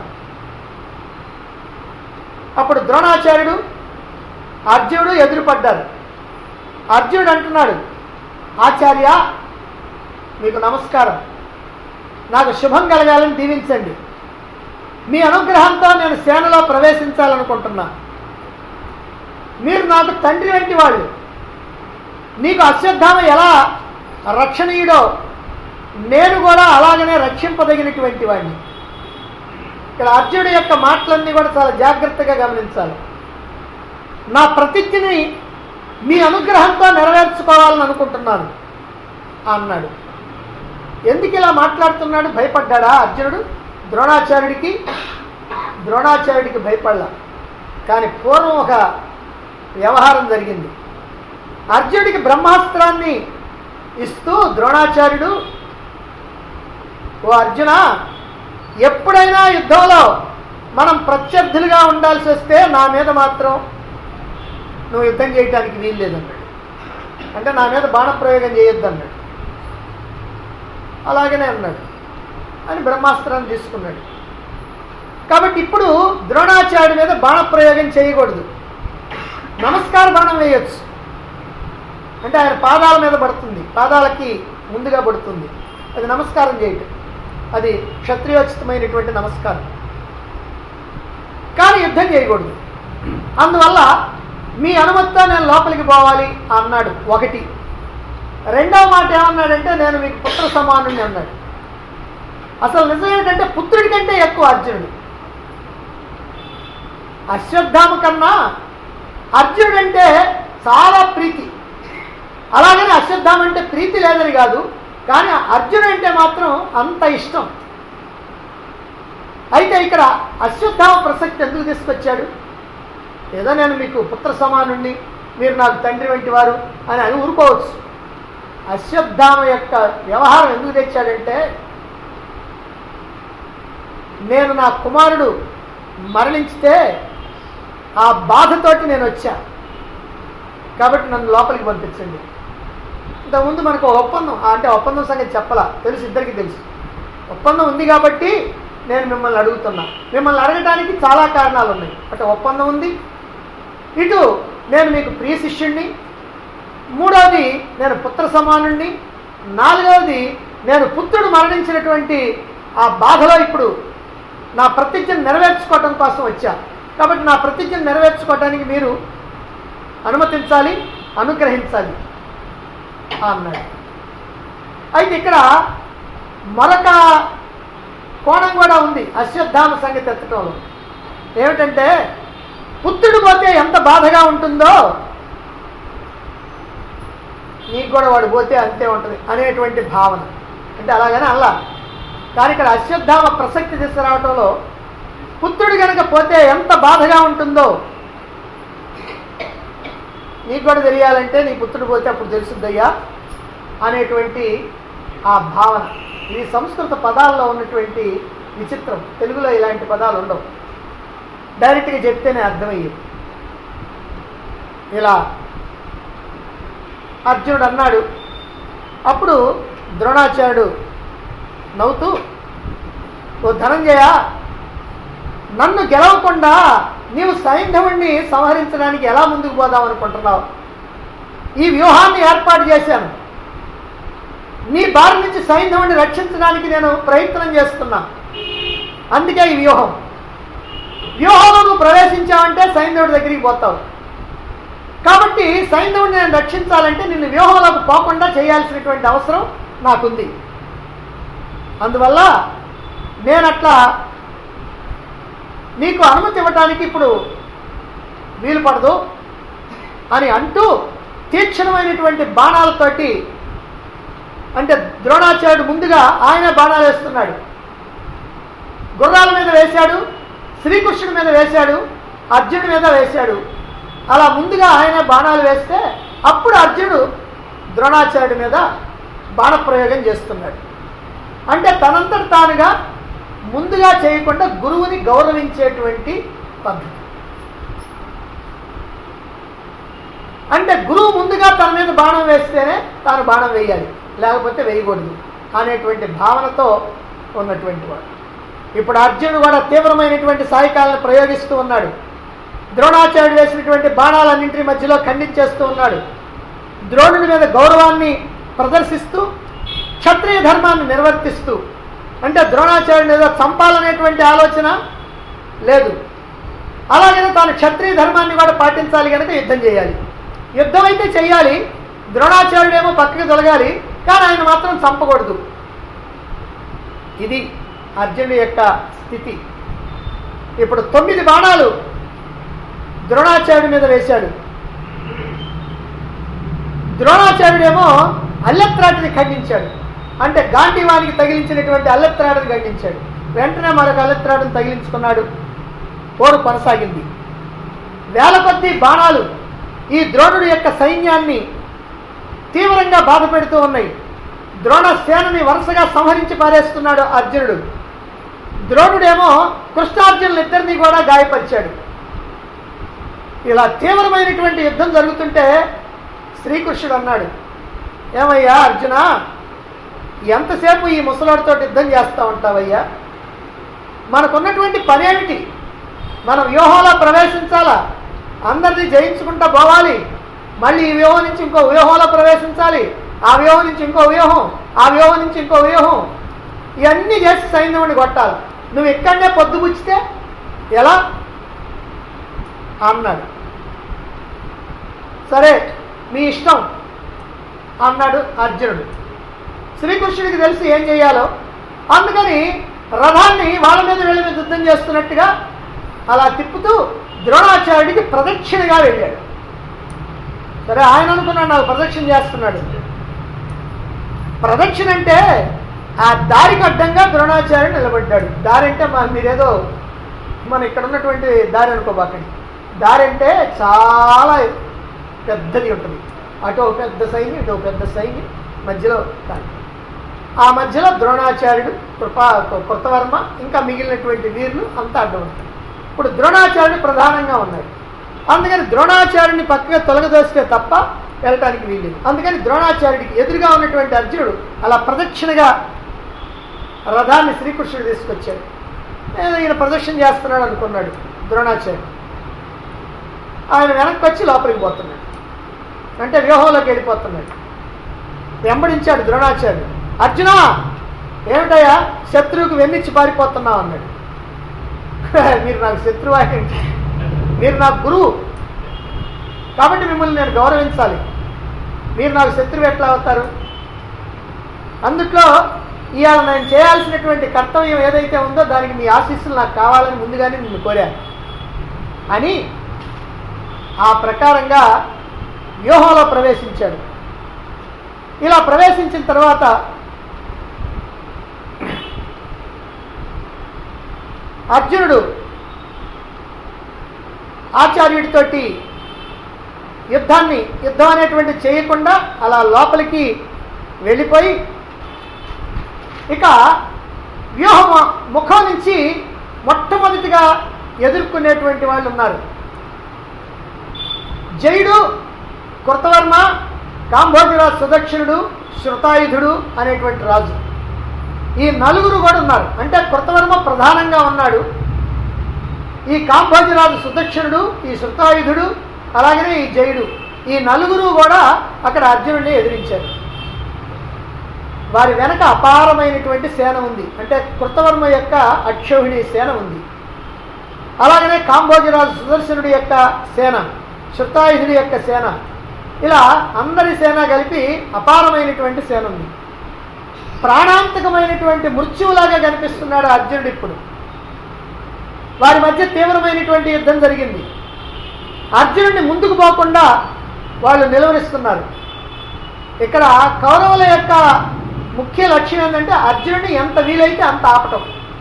అప్పుడు ద్రోణాచార్యుడు అర్జునుడు ఎదురుపడ్డారు అర్జునుడు అంటున్నాడు ఆచార్య మీకు నమస్కారం నాకు శుభం కలగాలని దీవించండి మీ అనుగ్రహంతో నేను సేనలో ప్రవేశించాలనుకుంటున్నా మీరు నాకు తండ్రి వంటి వాళ్ళు నీకు అశ్వత్థామ ఎలా రక్షణీయుడో నేను కూడా అలాగనే రక్షింపదగినటువంటి వాడిని ఇక్కడ అర్జునుడి యొక్క మాటలన్నీ కూడా చాలా జాగ్రత్తగా గమనించాలి నా ప్రతిజ్ఞని మీ అనుగ్రహంతో నెరవేర్చుకోవాలని అనుకుంటున్నాను అన్నాడు ఎందుకు ఇలా మాట్లాడుతున్నాడు భయపడ్డాడా అర్జునుడు ద్రోణాచార్యుడికి ద్రోణాచార్యుడికి భయపడలా కానీ పూర్వం ఒక వ్యవహారం జరిగింది అర్జునుడికి బ్రహ్మాస్త్రాన్ని ఇస్తూ ద్రోణాచార్యుడు ఓ అర్జున ఎప్పుడైనా యుద్ధంలో మనం ప్రత్యర్థులుగా ఉండాల్సి వస్తే నా మీద మాత్రం నువ్వు యుద్ధం చేయడానికి వీల్లేదన్నాడు అంటే నా మీద బాణప్రయోగం చేయొద్దు అన్నాడు అలాగనే అన్నాడు అని బ్రహ్మాస్త్రాన్ని తీసుకున్నాడు కాబట్టి ఇప్పుడు ద్రోణాచార్యుడి మీద బాణప్రయోగం చేయకూడదు నమస్కార బాణం వేయొచ్చు అంటే ఆయన పాదాల మీద పడుతుంది పాదాలకి ముందుగా పడుతుంది అది నమస్కారం చేయటం అది క్షత్రియోచితమైనటువంటి నమస్కారం కానీ యుద్ధం చేయకూడదు అందువల్ల మీ అనుమతితో నేను లోపలికి పోవాలి అన్నాడు ఒకటి రెండవ మాట ఏమన్నాడంటే నేను మీకు పుత్ర సమానుని అన్నాడు అసలు నిజం ఏంటంటే పుత్రుడి కంటే ఎక్కువ అర్జునుడు అశ్వత్థామ కన్నా అర్జునుడు అంటే చాలా ప్రీతి అలాగని అశ్వత్థామ అంటే ప్రీతి లేదని కాదు కానీ అర్జునుడు అంటే మాత్రం అంత ఇష్టం అయితే ఇక్కడ అశ్వత్థామ ప్రసక్తి ఎందుకు తీసుకొచ్చాడు ఏదో నేను మీకు పుత్ర సమానుణ్ణి మీరు నాకు తండ్రి వంటి వారు అని అని ఊరుకోవచ్చు అశ్వత్థామ యొక్క వ్యవహారం ఎందుకు తెచ్చాడంటే నేను నా కుమారుడు మరణించితే ఆ బాధతోటి నేను వచ్చా కాబట్టి నన్ను లోపలికి పంపించండి ఇంతకుముందు మనకు ఒక ఒప్పందం ఆ అంటే ఒప్పందం సంగతి చెప్పలా తెలుసు ఇద్దరికి తెలుసు ఒప్పందం ఉంది కాబట్టి నేను మిమ్మల్ని అడుగుతున్నా మిమ్మల్ని అడగడానికి చాలా కారణాలు ఉన్నాయి అటు ఒప్పందం ఉంది ఇటు నేను మీకు ప్రియ శిష్యుణ్ణి మూడవది నేను పుత్ర సమానుణ్ణి నాలుగవది నేను పుత్రుడు మరణించినటువంటి ఆ బాధలో ఇప్పుడు నా ప్రతిజ్ఞను నెరవేర్చుకోవటం కోసం వచ్చా కాబట్టి నా ప్రతిజ్ఞను నెరవేర్చుకోవటానికి మీరు అనుమతించాలి అనుగ్రహించాలి అన్నాడు అయితే ఇక్కడ మరొక కోణం కూడా ఉంది అశ్వత్థామ సంగతి ఎత్తటంలో ఏమిటంటే పుత్రుడు పోతే ఎంత బాధగా ఉంటుందో నీకు కూడా వాడు పోతే అంతే ఉంటుంది అనేటువంటి భావన అంటే అలాగనే అల్లా కానీ ఇక్కడ అశ్వత్థామ ప్రసక్తి తీసుకురావటంలో పుత్రుడు కనుక పోతే ఎంత బాధగా ఉంటుందో నీకు కూడా తెలియాలంటే నీ పుత్రుడు పోతే అప్పుడు తెలుసుద్దయ్యా అనేటువంటి ఆ భావన ఇది సంస్కృత పదాల్లో ఉన్నటువంటి విచిత్రం తెలుగులో ఇలాంటి పదాలు ఉండవు డైరెక్ట్గా చెప్తేనే అర్థమయ్యేది ఇలా అర్జునుడు అన్నాడు అప్పుడు ద్రోణాచార్యుడు నవ్వుతూ ఓ ధనంజయ నన్ను గెలవకుండా నీవు సైంధవుణ్ణి సంహరించడానికి ఎలా ముందుకు పోదాం అనుకుంటున్నావు ఈ వ్యూహాన్ని ఏర్పాటు చేశాను నీ బారి నుంచి సైంధవుని రక్షించడానికి నేను ప్రయత్నం చేస్తున్నా అందుకే ఈ వ్యూహం వ్యూహంలో నువ్వు ప్రవేశించావంటే సైంధవుడి దగ్గరికి పోతావు కాబట్టి సైంధవుడిని నేను రక్షించాలంటే నిన్ను వ్యూహంలోకి పోకుండా చేయాల్సినటువంటి అవసరం నాకుంది అందువల్ల నేనట్లా నీకు అనుమతి ఇవ్వటానికి ఇప్పుడు వీలు పడదు అని అంటూ తీక్షణమైనటువంటి బాణాలతోటి అంటే ద్రోణాచార్యుడు ముందుగా ఆయన బాణాలు వేస్తున్నాడు గుర్రాల మీద వేశాడు శ్రీకృష్ణుడి మీద వేశాడు అర్జునుడి మీద వేశాడు అలా ముందుగా ఆయన బాణాలు వేస్తే అప్పుడు అర్జునుడు ద్రోణాచార్యుడి మీద బాణప్రయోగం చేస్తున్నాడు అంటే తనంతట తానుగా ముందుగా చేయకుండా గురువుని గౌరవించేటువంటి పద్ధతి అంటే గురువు ముందుగా తన మీద బాణం వేస్తేనే తాను బాణం వేయాలి లేకపోతే వేయకూడదు అనేటువంటి భావనతో ఉన్నటువంటి వాడు ఇప్పుడు అర్జునుడు కూడా తీవ్రమైనటువంటి సాయికాలను ప్రయోగిస్తూ ఉన్నాడు ద్రోణాచార్యుడు వేసినటువంటి బాణాలన్నింటి మధ్యలో ఖండించేస్తూ ఉన్నాడు ద్రోణుడి మీద గౌరవాన్ని ప్రదర్శిస్తూ క్షత్రియ ధర్మాన్ని నిర్వర్తిస్తూ అంటే ద్రోణాచార్యుని ఏదో చంపాలనేటువంటి ఆలోచన లేదు అలాగనే తాను క్షత్రియ ధర్మాన్ని కూడా పాటించాలి కనుక యుద్ధం చేయాలి యుద్ధం అయితే చేయాలి ద్రోణాచార్యుడేమో పక్కకి తొలగాలి కానీ ఆయన మాత్రం చంపకూడదు ఇది అర్జునుడి యొక్క స్థితి ఇప్పుడు తొమ్మిది బాణాలు ద్రోణాచార్యుడి మీద వేశాడు ద్రోణాచార్యుడేమో అల్లెత్రాటిని ఖండించాడు అంటే గాంధీవానికి తగిలించినటువంటి అల్లెత్రాడుని ఖండించాడు వెంటనే మరొక అల్లెత్రాడుని తగిలించుకున్నాడు పోరు కొనసాగింది వేల కొద్దీ బాణాలు ఈ ద్రోణుడి యొక్క సైన్యాన్ని తీవ్రంగా బాధ పెడుతూ ఉన్నాయి ద్రోణ సేనని వరుసగా సంహరించి పారేస్తున్నాడు అర్జునుడు ద్రోణుడేమో కృష్ణార్జునులు ఇద్దరిని కూడా గాయపరిచాడు ఇలా తీవ్రమైనటువంటి యుద్ధం జరుగుతుంటే శ్రీకృష్ణుడు అన్నాడు ఏమయ్యా అర్జున ఎంతసేపు ఈ ముసలాడితో యుద్ధం చేస్తూ ఉంటావయ్యా మనకున్నటువంటి పనేమిటి మనం వ్యూహంలో ప్రవేశించాలా అందరినీ జయించుకుంటా పోవాలి మళ్ళీ ఈ వ్యూహం నుంచి ఇంకో వ్యూహంలో ప్రవేశించాలి ఆ వ్యూహం నుంచి ఇంకో వ్యూహం ఆ వ్యూహం నుంచి ఇంకో వ్యూహం ఇవన్నీ చేసి సైన్యముని కొట్టాలి నువ్వు ఇక్కడనే పొద్దుపుచ్చితే ఎలా అన్నాడు సరే మీ ఇష్టం అన్నాడు అర్జునుడు శ్రీకృష్ణుడికి తెలిసి ఏం చేయాలో అందుకని రథాన్ని వాళ్ళ మీద వెళ్ళి మీద యుద్ధం చేస్తున్నట్టుగా అలా తిప్పుతూ ద్రోణాచార్యుడికి ప్రదక్షిణగా వెళ్ళాడు సరే ఆయన అనుకున్నాడు నాకు ప్రదక్షిణ చేస్తున్నాడు ప్రదక్షిణ అంటే ఆ దారికి అడ్డంగా ద్రోణాచార్యుడు నిలబడ్డాడు దారి అంటే మా మీరేదో మన ఇక్కడ ఉన్నటువంటి దారి అనుకోబాకండి దారి అంటే చాలా పెద్దది ఉంటుంది అటు ఒక పెద్ద సైన్యం ఇటు ఒక పెద్ద సైన్యం మధ్యలో దారి ఆ మధ్యలో ద్రోణాచార్యుడు కృపా కృతవర్మ ఇంకా మిగిలినటువంటి వీరులు అంతా అడ్డం ఉంటారు ఇప్పుడు ద్రోణాచార్యుడు ప్రధానంగా ఉన్నాడు అందుకని ద్రోణాచార్యుడిని పక్కగా తొలగదోస్తే తప్ప వెళ్ళటానికి వీల్లేదు అందుకని ద్రోణాచార్యుడికి ఎదురుగా ఉన్నటువంటి అర్జునుడు అలా ప్రదక్షిణగా రథాన్ని శ్రీకృష్ణుడు తీసుకొచ్చాడు ఏదో ఈయన ప్రదక్షిణ చేస్తున్నాడు అనుకున్నాడు ద్రోణాచార్యుడు ఆయన వెనక్కి వచ్చి లోపలికి పోతున్నాడు అంటే వ్యూహంలోకి వెళ్ళిపోతున్నాడు వెంబడించాడు ద్రోణాచార్యుడు అర్జున ఏమిటయ్యా శత్రువుకు వెన్నిచ్చి పారిపోతున్నావు అన్నాడు మీరు నాకు శత్రువు ఏంటి మీరు నాకు గురువు కాబట్టి మిమ్మల్ని నేను గౌరవించాలి మీరు నాకు శత్రువు ఎట్లా అవుతారు అందుట్లో ఇవాళ నేను చేయాల్సినటువంటి కర్తవ్యం ఏదైతే ఉందో దానికి మీ ఆశీస్సులు నాకు కావాలని ముందుగానే నిన్ను కోరాను అని ఆ ప్రకారంగా వ్యూహంలో ప్రవేశించాడు ఇలా ప్రవేశించిన తర్వాత అర్జునుడు ఆచార్యుడితోటి యుద్ధాన్ని యుద్ధం అనేటువంటి చేయకుండా అలా లోపలికి వెళ్ళిపోయి ఇక వ్యూహం ముఖం నుంచి మొట్టమొదటిగా ఎదుర్కొనేటువంటి వాళ్ళు ఉన్నారు జయుడు కృతవర్మ కాంభోజరాజు సుదక్షిణుడు శృతాయుధుడు అనేటువంటి రాజు ఈ నలుగురు కూడా ఉన్నారు అంటే కృతవర్మ ప్రధానంగా ఉన్నాడు ఈ కాంభోజరాజు సుదక్షిణుడు ఈ శృతాయుధుడు అలాగనే ఈ జయుడు ఈ నలుగురు కూడా అక్కడ అర్జునుడిని ఎదిరించారు వారి వెనక అపారమైనటువంటి సేన ఉంది అంటే కృతవర్మ యొక్క అక్షోహిణి సేన ఉంది అలాగనే కాంబోజరాజు సుదర్శనుడి యొక్క సేన శృతాయుధుడి యొక్క సేన ఇలా అందరి సేన కలిపి అపారమైనటువంటి సేన ఉంది ప్రాణాంతకమైనటువంటి మృత్యువులాగా కనిపిస్తున్నాడు అర్జునుడు ఇప్పుడు వారి మధ్య తీవ్రమైనటువంటి యుద్ధం జరిగింది అర్జునుడిని ముందుకు పోకుండా వాళ్ళు నిలవరిస్తున్నారు ఇక్కడ కౌరవుల యొక్క ముఖ్య లక్ష్యం ఏంటంటే అర్జునుడిని ఎంత వీలైతే అంత ఆపటం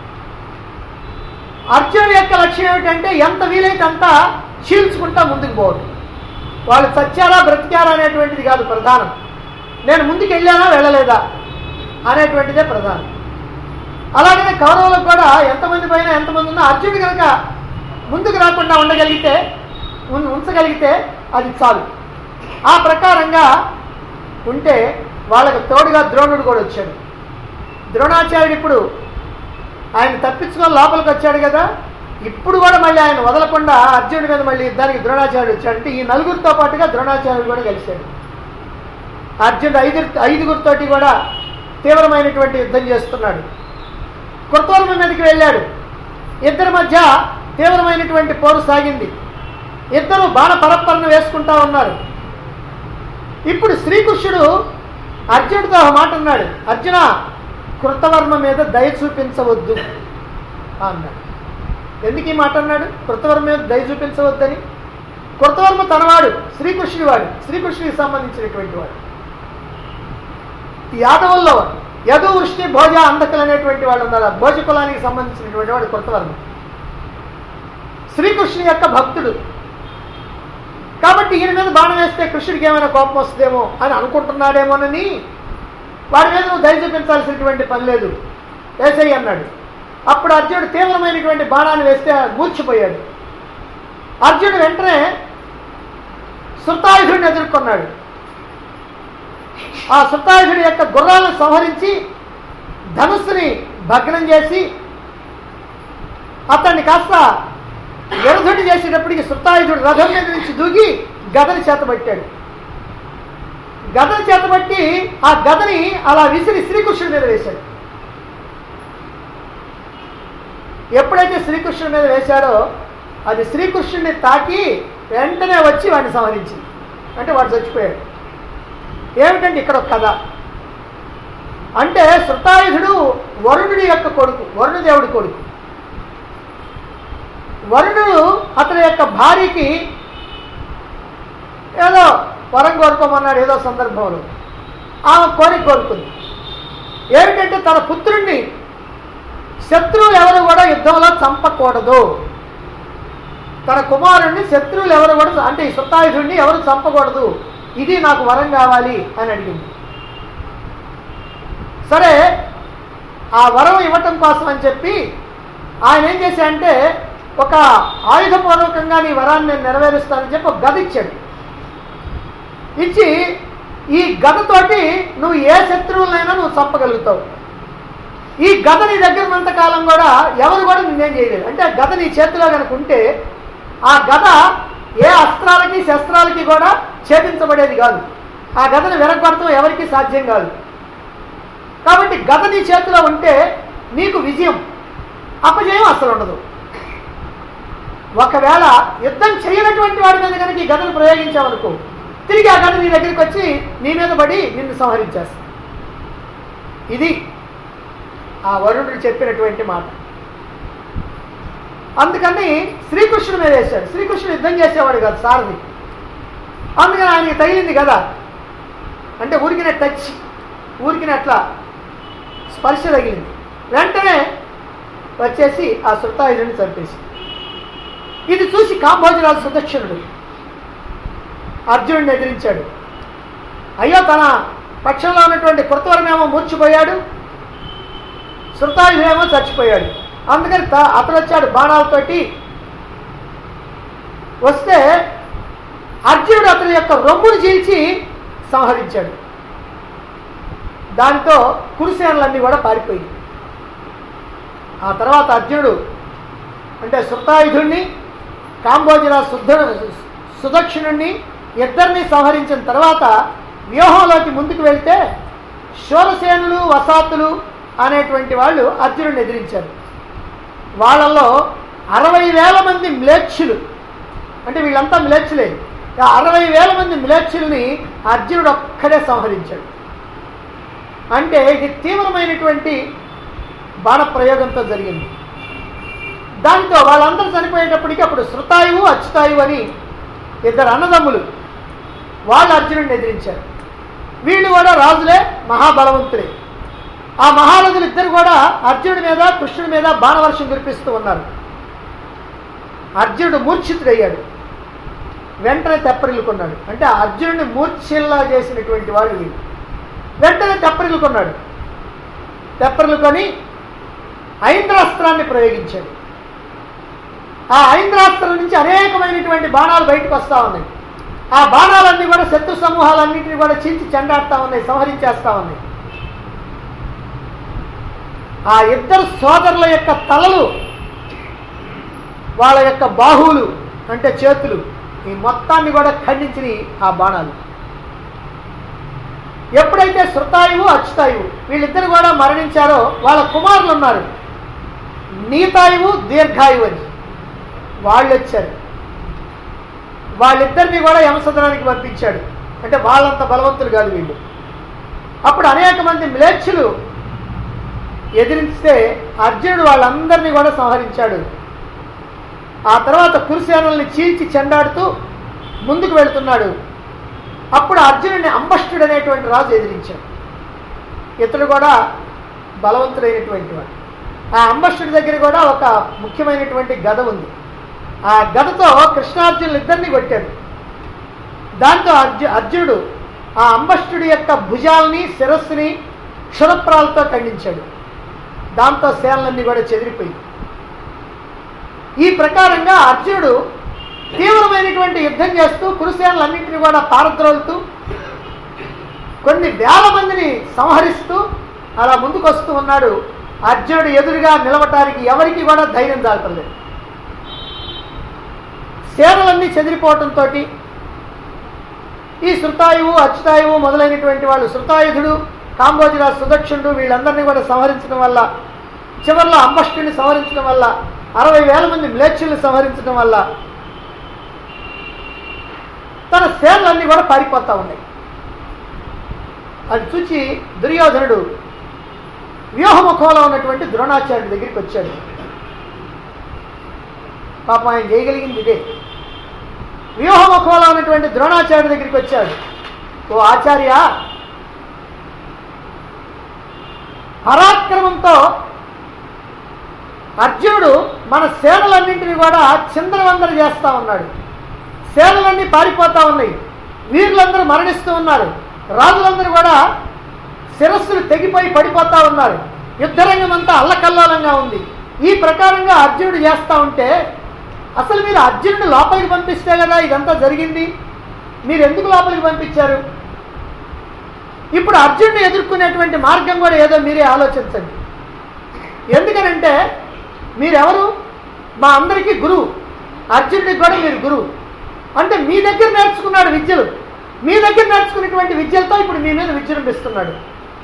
అర్జునుడి యొక్క లక్ష్యం ఏమిటంటే ఎంత వీలైతే అంత చీల్చుకుంటా ముందుకు పోవటం వాళ్ళు చచ్చారా బ్రతికారా అనేటువంటిది కాదు ప్రధానం నేను ముందుకు వెళ్ళానా వెళ్ళలేదా అనేటువంటిదే ప్రధానం అలాగనే కౌరవులకు కూడా ఎంతమంది పైన ఎంతమంది ఉన్నా అర్జునుడు కనుక ముందుకు రాకుండా ఉండగలిగితే ఉన్- ఉంచగలిగితే అది చాలు ఆ ప్రకారంగా ఉంటే వాళ్ళకు తోడుగా ద్రోణుడు కూడా వచ్చాడు ద్రోణాచార్యుడు ఇప్పుడు ఆయన తప్పించుకొని లోపలికి వచ్చాడు కదా ఇప్పుడు కూడా మళ్ళీ ఆయన వదలకుండా అర్జునుడి మీద మళ్ళీ యుద్ధానికి ద్రోణాచార్యుడు వచ్చాడు అంటే ఈ నలుగురితో పాటుగా ద్రోణాచార్యుడు కూడా కలిశాడు అర్జునుడు ఐదు ఐదుగురితోటి కూడా తీవ్రమైనటువంటి యుద్ధం చేస్తున్నాడు కృతవర్మ మీదకి వెళ్ళాడు ఇద్దరి మధ్య తీవ్రమైనటువంటి పోరు సాగింది ఇద్దరు బాణ పరప్పరను వేసుకుంటా ఉన్నారు ఇప్పుడు శ్రీకృష్ణుడు అర్జునుడితో ఒక మాట అన్నాడు అర్జున కృతవర్మ మీద దయ చూపించవద్దు అన్నాడు ఎందుకు ఈ మాట అన్నాడు కృతవర్మ మీద దయ చూపించవద్దని కృతవర్మ తనవాడు శ్రీకృష్ణుడి వాడు శ్రీకృష్ణుడికి సంబంధించినటువంటి వాడు యాదవుల్లో యదు వృష్టి భోజ అంధకులు అనేటువంటి వాళ్ళు ఉన్నారు ఆ భోజ కులానికి సంబంధించినటువంటి వాడు కృతవర్మ శ్రీకృష్ణుని యొక్క భక్తుడు కాబట్టి ఈయన మీద బాణం వేస్తే కృష్ణుడికి ఏమైనా కోపం వస్తుందేమో అని అనుకుంటున్నాడేమోనని వాడి మీద నువ్వు దయ చూపించాల్సినటువంటి పని లేదు వేసేయి అన్నాడు అప్పుడు అర్జునుడు తీవ్రమైనటువంటి బాణాన్ని వేస్తే మూర్చిపోయాడు అర్జునుడు వెంటనే సుతాయుధుడిని ఎదుర్కొన్నాడు ఆ సుతాయుధుడి యొక్క గుర్రాలను సంహరించి ధనుస్సుని భగ్నం చేసి అతన్ని కాస్త ఎరధుడి చేసేటప్పటికి సుత్తాయుధుడు రథం మీద నుంచి దూకి గదని చేతబట్టాడు గదని చేతబట్టి ఆ గదని అలా విసిరి శ్రీకృష్ణుడి మీద వేశాడు ఎప్పుడైతే శ్రీకృష్ణుడి మీద వేశాడో అది శ్రీకృష్ణుడిని తాకి వెంటనే వచ్చి వాడిని సంహరించింది అంటే వాడు చచ్చిపోయాడు ఏమిటంటే ఇక్కడ ఒక కథ అంటే శృతాయుధుడు వరుణుడి యొక్క కొడుకు వరుణదేవుడి కొడుకు వరుణుడు అతని యొక్క భార్యకి ఏదో వరం కోరుకోమన్నాడు ఏదో సందర్భంలో ఆమె కోరిక కోరుకుంది ఏమిటంటే తన పుత్రుణ్ణి శత్రువులు ఎవరు కూడా యుద్ధంలో చంపకూడదు తన కుమారుణ్ణి శత్రువులు ఎవరు కూడా అంటే ఈ సుతాయుధుడిని ఎవరు చంపకూడదు ఇది నాకు వరం కావాలి అని అడిగింది సరే ఆ వరం ఇవ్వటం కోసం అని చెప్పి ఆయన ఏం చేశాడంటే ఒక ఆయుధపూర్వకంగా నీ వరాన్ని నేను నెరవేరుస్తానని చెప్పి ఒక గద ఇచ్చాడు ఇచ్చి ఈ గదతోటి నువ్వు ఏ శత్రువులైనా నువ్వు చంపగలుగుతావు ఈ గద నీ దగ్గర ఉన్నంత కాలం కూడా ఎవరు కూడా నిన్నేం చేయలేదు అంటే ఆ గద నీ చేతిలో కనుక ఉంటే ఆ గద ఏ అస్త్రాలకి శస్త్రాలకి కూడా ఛేదించబడేది కాదు ఆ గదను వెనకబడటం ఎవరికీ సాధ్యం కాదు కాబట్టి గద నీ చేతిలో ఉంటే నీకు విజయం అపజయం అసలు ఉండదు ఒకవేళ యుద్ధం చేయనటువంటి వాడి మీద కనుక ఈ గదను ప్రయోగించావనుకో తిరిగి ఆ గద నీ దగ్గరికి వచ్చి నీ మీద పడి నిన్ను సంహరించేస్తా ఇది ఆ వరుణుడు చెప్పినటువంటి మాట అందుకని శ్రీకృష్ణుడి మీద వేశాడు శ్రీకృష్ణుడు యుద్ధం చేసేవాడు కాదు సారథి అందుకని ఆయనకి తగిలింది కదా అంటే ఊరికిన టచ్ ఊరికిన అట్లా స్పర్శ తగిలింది వెంటనే వచ్చేసి ఆ శృతాయుధుని చంపేసి ఇది చూసి కాంభోజరాజు సుదక్షిణుడు అర్జునుడిని ఎదిరించాడు అయ్యో తన పక్షంలో ఉన్నటువంటి కృతవరమేమో మూర్చిపోయాడు శృతాయుధేమో చచ్చిపోయాడు అందుకని త- అతను వచ్చాడు బాణాలతోటి వస్తే అర్జునుడు అతని యొక్క రొమ్మును చీల్చి సంహరించాడు దానితో కురుసేనలన్నీ కూడా పారిపోయి ఆ తర్వాత అర్జునుడు అంటే శృతాయుధుణ్ణి కాంబోజరా శుద్ధ సుదక్షిణుణ్ణి ఇద్దరిని సంహరించిన తర్వాత వ్యూహంలోకి ముందుకు వెళ్తే శూరసేనులు వసాతులు అనేటువంటి వాళ్ళు అర్జునుడిని ఎదిరించారు వాళ్ళల్లో అరవై వేల మంది మ్లేచ్చులు అంటే వీళ్ళంతా మ్లేచ్చులే ఆ అరవై వేల మంది మ్లేచ్చుల్ని అర్జునుడు ఒక్కడే సంహరించాడు అంటే ఇది తీవ్రమైనటువంటి బాణ ప్రయోగంతో జరిగింది దాంతో వాళ్ళందరూ చనిపోయేటప్పటికి అప్పుడు శృతాయువు అచ్యుతాయువు అని ఇద్దరు అన్నదమ్ములు వాళ్ళు అర్జునుడిని ఎదిరించారు వీళ్ళు కూడా రాజులే మహాబలవంతులే ఆ మహారథులు ఇద్దరు కూడా అర్జునుడి మీద కృష్ణుడి మీద బాణవర్షం కురిపిస్తూ ఉన్నారు అర్జునుడు మూర్ఛితుడయ్యాడు వెంటనే తెప్పరిల్లుకున్నాడు అంటే అర్జునుడిని మూర్ఛిల్లా చేసినటువంటి వాళ్ళు వీళ్ళు వెంటనే తెప్పరిల్లుకున్నాడు తెప్పరిల్లుకొని ఐంద్రాస్త్రాన్ని ప్రయోగించాడు ఆ ఐంద్రాస్త్రం నుంచి అనేకమైనటువంటి బాణాలు బయటకు వస్తూ ఉన్నాయి ఆ బాణాలన్నీ కూడా శత్రు సమూహాలన్నింటినీ కూడా చీల్చి చెండాడుతూ ఉన్నాయి సంహరించేస్తూ ఉన్నాయి ఆ ఇద్దరు సోదరుల యొక్క తలలు వాళ్ళ యొక్క బాహువులు అంటే చేతులు ఈ మొత్తాన్ని కూడా ఖండించిన ఆ బాణాలు ఎప్పుడైతే శృతాయువు అచ్యుతాయువు వీళ్ళిద్దరు కూడా మరణించారో వాళ్ళ కుమారులు ఉన్నారు నీతాయువు దీర్ఘాయువు అని వాళ్ళు వచ్చారు వాళ్ళిద్దరిని కూడా యమసదనానికి పంపించాడు అంటే వాళ్ళంత బలవంతులు కాదు వీళ్ళు అప్పుడు అనేక మంది మ్లేచ్చులు ఎదిరిస్తే అర్జునుడు వాళ్ళందరినీ కూడా సంహరించాడు ఆ తర్వాత కురుసేనల్ని చీల్చి చెండాడుతూ ముందుకు వెళుతున్నాడు అప్పుడు అర్జునుడిని అంబష్టుడు అనేటువంటి రాజు ఎదిరించాడు ఇతడు కూడా బలవంతుడైనటువంటి వాడు ఆ అంబష్టుడి దగ్గర కూడా ఒక ముఖ్యమైనటువంటి గద ఉంది ఆ గదతో కృష్ణార్జునులు ఇద్దరిని కొట్టాడు దాంతో అర్జు అర్జునుడు ఆ అంబష్టుడి యొక్క భుజాల్ని శిరస్సుని క్షురప్రాలతో ఖండించాడు దాంతో సేనలన్నీ కూడా చెదిరిపోయి ఈ ప్రకారంగా అర్జునుడు తీవ్రమైనటువంటి యుద్ధం చేస్తూ కురుసేనలన్నింటినీ కూడా పారద్రోలుతూ కొన్ని వేల మందిని సంహరిస్తూ అలా ముందుకు వస్తూ ఉన్నాడు అర్జునుడు ఎదురుగా నిలవటానికి ఎవరికి కూడా ధైర్యం దాటలేదు సేనలన్నీ చెదిరిపోవటంతో ఈ శృతాయువు అచ్యుతాయువు మొదలైనటువంటి వాళ్ళు శృతాయుధుడు కాంబోజిరాజు సుదక్షిణుడు వీళ్ళందరినీ కూడా సంహరించడం వల్ల చివరిలో అంబష్టుని సంహరించడం వల్ల అరవై వేల మంది మ్లేచ్చుల్ని సంహరించడం వల్ల తన సేనలన్నీ కూడా పారిపోతా ఉన్నాయి అది చూచి దుర్యోధనుడు వ్యూహముఖంలో ఉన్నటువంటి ద్రోణాచార్యుడి దగ్గరికి వచ్చాడు పాపం ఆయన చేయగలిగింది ఇదే వ్యూహముఖంలో ఉన్నటువంటి ద్రోణాచార్యుడి దగ్గరికి వచ్చాడు ఓ ఆచార్య పరాక్రమంతో అర్జునుడు మన సేనలన్నింటినీ కూడా చిందరవందర చేస్తా ఉన్నాడు సేనలన్నీ పారిపోతా ఉన్నాయి వీరులందరూ మరణిస్తూ ఉన్నారు రాజులందరూ కూడా శిరస్సులు తెగిపోయి పడిపోతా ఉన్నారు యుద్ధరంగం అంతా అల్లకల్లోలంగా ఉంది ఈ ప్రకారంగా అర్జునుడు చేస్తా ఉంటే అసలు మీరు అర్జునుడు లోపలికి పంపిస్తే కదా ఇదంతా జరిగింది మీరు ఎందుకు లోపలికి పంపించారు ఇప్పుడు అర్జునుడిని ఎదుర్కొనేటువంటి మార్గం కూడా ఏదో మీరే ఆలోచించండి ఎందుకనంటే మీరెవరు మా అందరికీ గురువు అర్జునుడికి కూడా మీరు గురువు అంటే మీ దగ్గర నేర్చుకున్నాడు విద్యలు మీ దగ్గర నేర్చుకున్నటువంటి విద్యలతో ఇప్పుడు మీ మీద విజృంభిస్తున్నాడు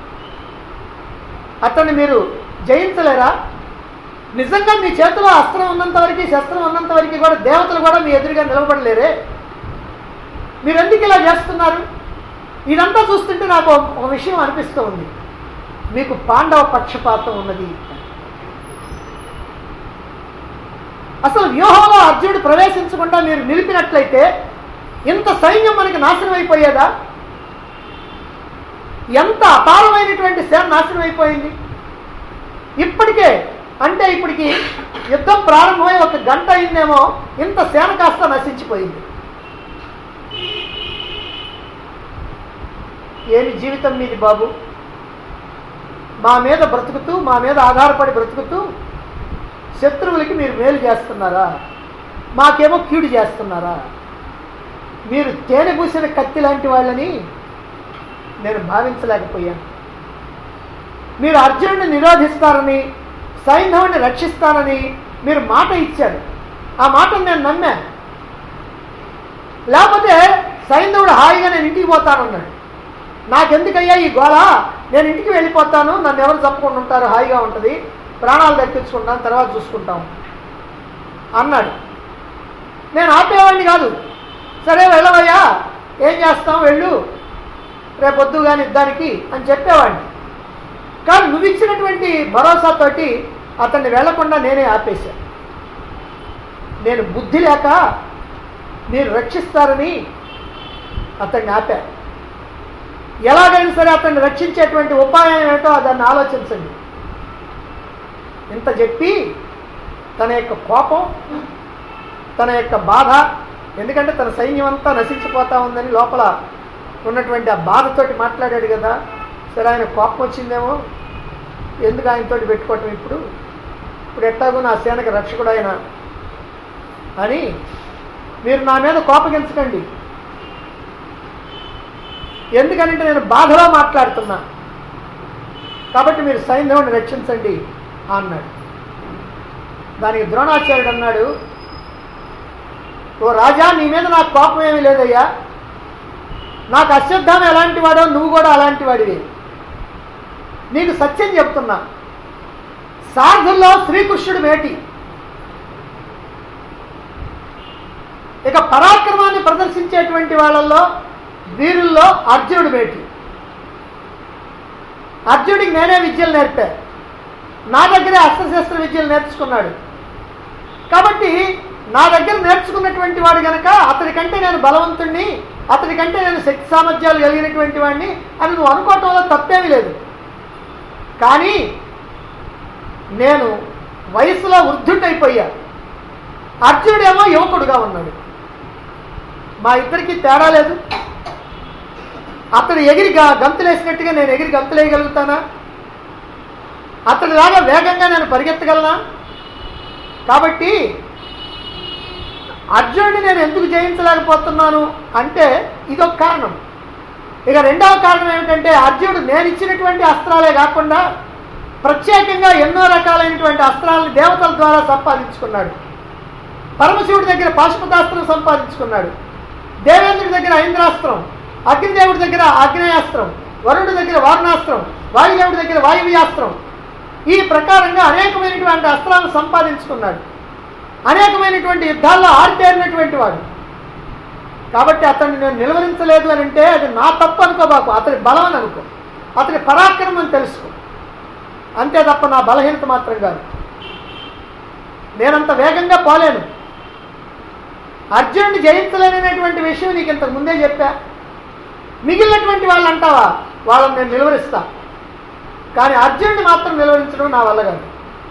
అతన్ని మీరు జయించలేరా నిజంగా మీ చేతిలో అస్త్రం ఉన్నంత వరకు శస్త్రం ఉన్నంత వరకు కూడా దేవతలు కూడా మీ ఎదురుగా నిలబడలేరే మీరు ఎందుకు ఇలా చేస్తున్నారు ఇదంతా చూస్తుంటే నాకు ఒక- ఒక విషయం అనిపిస్తూ ఉంది మీకు పాండవ పక్షపాతం ఉన్నది అసలు వ్యూహంలో అర్జునుడు ప్రవేశించకుండా మీరు నిలిపినట్లయితే ఇంత సైన్యం మనకి నాశనం అయిపోయేదా ఎంత అపారమైనటువంటి సేన నాశనం అయిపోయింది ఇప్పటికే అంటే ఇప్పటికి యుద్ధం ప్రారంభమై ఒక గంట అయిందేమో ఇంత సేన కాస్త నశించిపోయింది ఏమి జీవితం మీది బాబు మా మీద బ్రతుకుతూ మా మీద ఆధారపడి బ్రతుకుతూ శత్రువులకి మీరు మేలు చేస్తున్నారా మాకేమో కీడు చేస్తున్నారా మీరు తేనె పూసిన కత్తి లాంటి వాళ్ళని నేను భావించలేకపోయాను మీరు అర్జునుడిని నిరోధిస్తారని సైంధవుని రక్షిస్తానని మీరు మాట ఇచ్చారు ఆ మాటను నేను నమ్మాను లేకపోతే సైంధవుడు హాయిగా నేను ఇంటికి పోతానన్నాడు నాకెందుకయ్యా ఈ గోళ నేను ఇంటికి వెళ్ళిపోతాను నన్ను ఎవరు చంపకుండా ఉంటారు హాయిగా ఉంటుంది ప్రాణాలు దక్కించుకుంటాను తర్వాత చూసుకుంటాం అన్నాడు నేను ఆపేవాడిని కాదు సరే వెళ్ళవయ్యా ఏం చేస్తాం వెళ్ళు రేపొద్దు కానీ ఇద్దానికి అని చెప్పేవాడిని కానీ నువ్వు ఇచ్చినటువంటి భరోసాతోటి అతన్ని వెళ్లకుండా నేనే ఆపేశాను నేను బుద్ధి లేక మీరు రక్షిస్తారని అతన్ని ఆపాను ఎలాగైనా సరే అతన్ని రక్షించేటువంటి ఉపాయం ఏమిటో దాన్ని ఆలోచించండి ఇంత చెప్పి తన యొక్క కోపం తన యొక్క బాధ ఎందుకంటే తన సైన్యం అంతా నశించిపోతా ఉందని లోపల ఉన్నటువంటి ఆ బాధతోటి మాట్లాడాడు కదా సరే ఆయన కోపం వచ్చిందేమో ఎందుకు ఆయనతోటి పెట్టుకోవటం ఇప్పుడు ఇప్పుడు ఎట్టాగో నా సేనకి రక్షకుడు ఆయన అని మీరు నా మీద కోపగించకండి ఎందుకంటే నేను బాధలో మాట్లాడుతున్నా కాబట్టి మీరు సైన్యాన్ని రక్షించండి అన్నాడు దానికి ద్రోణాచార్యుడు అన్నాడు ఓ రాజా నీ మీద నాకు కోపం ఏమీ లేదయ్యా నాకు అశ్వత్థామ ఎలాంటి వాడో నువ్వు కూడా అలాంటి వాడివి నీకు సత్యం చెప్తున్నా సాధుల్లో శ్రీకృష్ణుడు మేటి ఇక పరాక్రమాన్ని ప్రదర్శించేటువంటి వాళ్ళల్లో వీరుల్లో అర్జునుడు మేటి అర్జునుడికి నేనే విద్యలు నేర్పా నా దగ్గరే అస్త్రశస్త్ర విద్యలు నేర్చుకున్నాడు కాబట్టి నా దగ్గర నేర్చుకున్నటువంటి వాడు గనక అతని కంటే నేను బలవంతుణ్ణి అతని కంటే నేను శక్తి సామర్థ్యాలు కలిగినటువంటి వాడిని అని నువ్వు అనుకోవటంలో తప్పేమీ లేదు కానీ నేను వయసులో వృద్ధుడైపోయా అర్జునుడేమో యువకుడుగా ఉన్నాడు మా ఇద్దరికి తేడా లేదు అతడు ఎగిరి గ- గంతులేసినట్టుగా నేను ఎగిరి గంతులేయగలుగుతానా అతడిలాగా వేగంగా నేను పరిగెత్తగలనా కాబట్టి అర్జునుడిని నేను ఎందుకు జయించలేకపోతున్నాను అంటే ఇదొక కారణం ఇక రెండవ కారణం ఏమిటంటే అర్జునుడు నేను ఇచ్చినటువంటి అస్త్రాలే కాకుండా ప్రత్యేకంగా ఎన్నో రకాలైనటువంటి అస్త్రాలను దేవతల ద్వారా సంపాదించుకున్నాడు పరమశివుడి దగ్గర పాశుపతాస్త్రం సంపాదించుకున్నాడు దేవేంద్రుడి దగ్గర ఐంద్రాస్త్రం అగ్నిదేవుడి దగ్గర ఆగ్నేయాస్త్రం వరుణుడి దగ్గర వారుణాస్త్రం వాయుదేవుడి దగ్గర వాయువ్యాస్త్రం ఈ ప్రకారంగా అనేకమైనటువంటి అస్త్రాలను సంపాదించుకున్నాడు అనేకమైనటువంటి యుద్ధాల్లో ఆరితేరినటువంటి వాడు కాబట్టి అతన్ని నేను నిలవరించలేదు అని అంటే అది నా తప్పు అనుకోబాకు అతని బలం అని అనుకో అతని పరాక్రమం అని తెలుసుకో అంతే తప్ప నా బలహీనత మాత్రం కాదు నేనంత వేగంగా పోలేను అర్జునుడిని జయించలేనటువంటి విషయం నీకు ఇంతకు ముందే చెప్పా మిగిలినటువంటి వాళ్ళు అంటావా వాళ్ళని నేను నిలువరిస్తా కానీ అర్జునుడిని మాత్రం నిలువరించడం నా వల్ల కాదు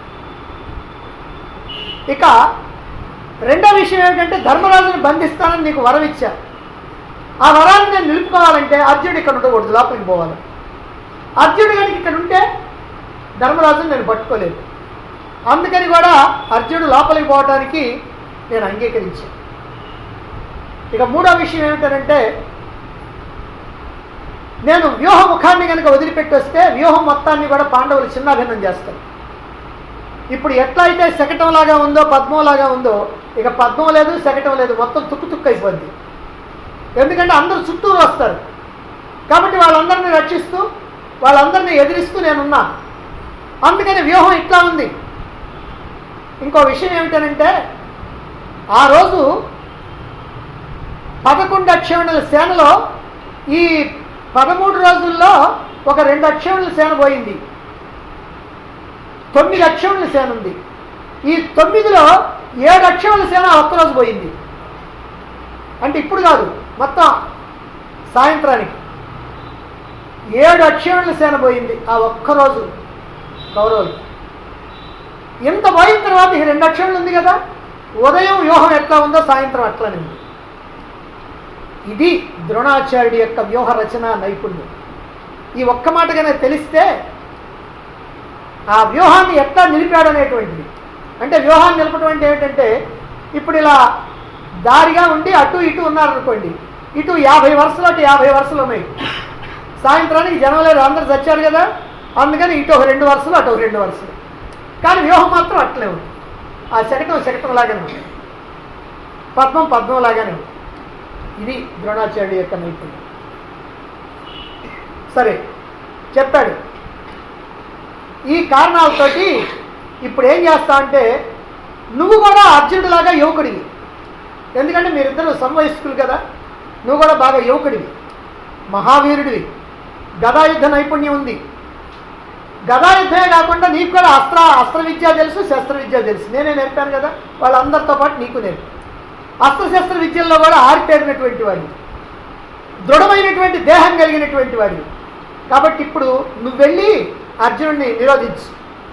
ఇక రెండో విషయం ఏమిటంటే ధర్మరాజుని బంధిస్తానని నీకు వరం ఇచ్చా ఆ వరాన్ని నేను నిలుపుకోవాలంటే అర్జునుడు ఇక్కడ ఉండకూడదు లోపలికి పోవాలి అర్జునుడు కనుక ఇక్కడ ఉంటే ధర్మరాజుని నేను పట్టుకోలేదు అందుకని కూడా అర్జునుడు లోపలికి పోవటానికి నేను అంగీకరించాను ఇక మూడో విషయం ఏమిటంటే నేను వ్యూహ ముఖాన్ని కనుక వదిలిపెట్టి వస్తే వ్యూహం మొత్తాన్ని కూడా పాండవులు చిన్నాభిన్నం చేస్తారు ఇప్పుడు ఎట్లా అయితే శకటంలాగా ఉందో పద్మంలాగా ఉందో ఇక పద్మం లేదు శకటం లేదు మొత్తం తుక్కు తుక్కు అయిపోద్ది ఎందుకంటే అందరూ చుట్టూరు వస్తారు కాబట్టి వాళ్ళందరినీ రక్షిస్తూ వాళ్ళందరినీ ఎదిరిస్తూ నేనున్నా అందుకని వ్యూహం ఇట్లా ఉంది ఇంకో విషయం ఏమిటనంటే ఆ రోజు పదకొండు అక్షముల సేనలో ఈ పదమూడు రోజుల్లో ఒక రెండు అక్షముల సేన పోయింది తొమ్మిది అక్షముల సేన ఉంది ఈ తొమ్మిదిలో ఏడు అక్షముల సేన ఒక్కరోజు పోయింది అంటే ఇప్పుడు కాదు మొత్తం సాయంత్రానికి ఏడు అక్షముల సేన పోయింది ఆ ఒక్కరోజు కౌరవులు ఇంత పోయిన తర్వాత ఈ రెండు అక్షములు ఉంది కదా ఉదయం వ్యూహం ఎట్లా ఉందో సాయంత్రం అట్లానే ఉంది ఇది ద్రోణాచార్యుడి యొక్క వ్యూహ రచన నైపుణ్యం ఈ ఒక్క మాటగానే తెలిస్తే ఆ వ్యూహాన్ని ఎట్లా నిలిపాడు అనేటువంటిది అంటే వ్యూహాన్ని నిలపడం అంటే ఏమిటంటే ఇప్పుడు ఇలా దారిగా ఉండి అటు ఇటు ఉన్నారనుకోండి ఇటు యాభై వరుసలు అటు యాభై వరుసలు ఉన్నాయి సాయంత్రానికి జనం లేదు అందరు చచ్చారు కదా అందుకని ఇటు ఒక రెండు వరుసలు అటు ఒక రెండు వరుసలు కానీ వ్యూహం మాత్రం అట్లే ఉంది ఆ శకటం శకటం లాగానే ఉంది పద్మం పద్మం లాగానే ఉంది ఇది ద్రోణాచార్యుడి యొక్క నైపుణ్యం సరే చెప్పాడు ఈ కారణాలతోటి ఇప్పుడు ఏం చేస్తా అంటే నువ్వు కూడా అర్జునుడిలాగా యువకుడివి ఎందుకంటే మీరిద్దరు సమవయస్కులు కదా నువ్వు కూడా బాగా యువకుడివి మహావీరుడివి గదాయుద్ధ నైపుణ్యం ఉంది గదాయుద్ధమే కాకుండా నీకు కూడా అస్త్ర అస్త్ర విద్య తెలుసు శస్త్ర విద్య తెలుసు నేనే నేర్పాను కదా వాళ్ళందరితో పాటు నీకు నేర్పు అస్త్రశస్త్ర విద్యల్లో కూడా ఆరితేరినటువంటి వాడివి దృఢమైనటువంటి దేహం కలిగినటువంటి వాడివి కాబట్టి ఇప్పుడు నువ్వు వెళ్ళి అర్జునుడిని నిరోధించు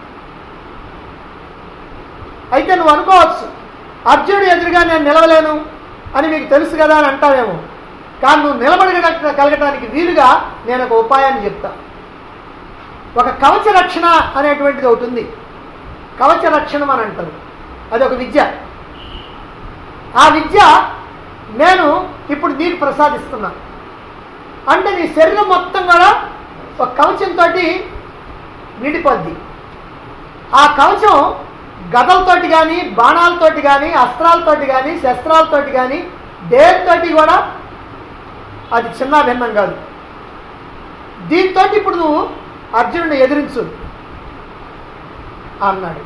అయితే నువ్వు అనుకోవచ్చు అర్జునుడు ఎదురుగా నేను నిలవలేను అని మీకు తెలుసు కదా అని అంటావేమో కానీ నువ్వు నిలబడగల కలగటానికి వీలుగా నేను ఒక ఉపాయాన్ని చెప్తా ఒక కవచ రక్షణ అనేటువంటిది ఒకటి ఉంది కవచ రక్షణం అని అంటారు అది ఒక విద్య ఆ విద్య నేను ఇప్పుడు నీకు ప్రసాదిస్తున్నా అంటే నీ శరీరం మొత్తం కూడా ఒక కవచంతో నిండిపోద్ది ఆ కవచం గదలతోటి కానీ బాణాలతోటి కానీ అస్త్రాలతోటి కానీ శస్త్రాలతోటి కానీ దేనితోటి కూడా అది చిన్న భిన్నం కాదు దీంతో ఇప్పుడు నువ్వు అర్జునుడిని ఎదిరించు అన్నాడు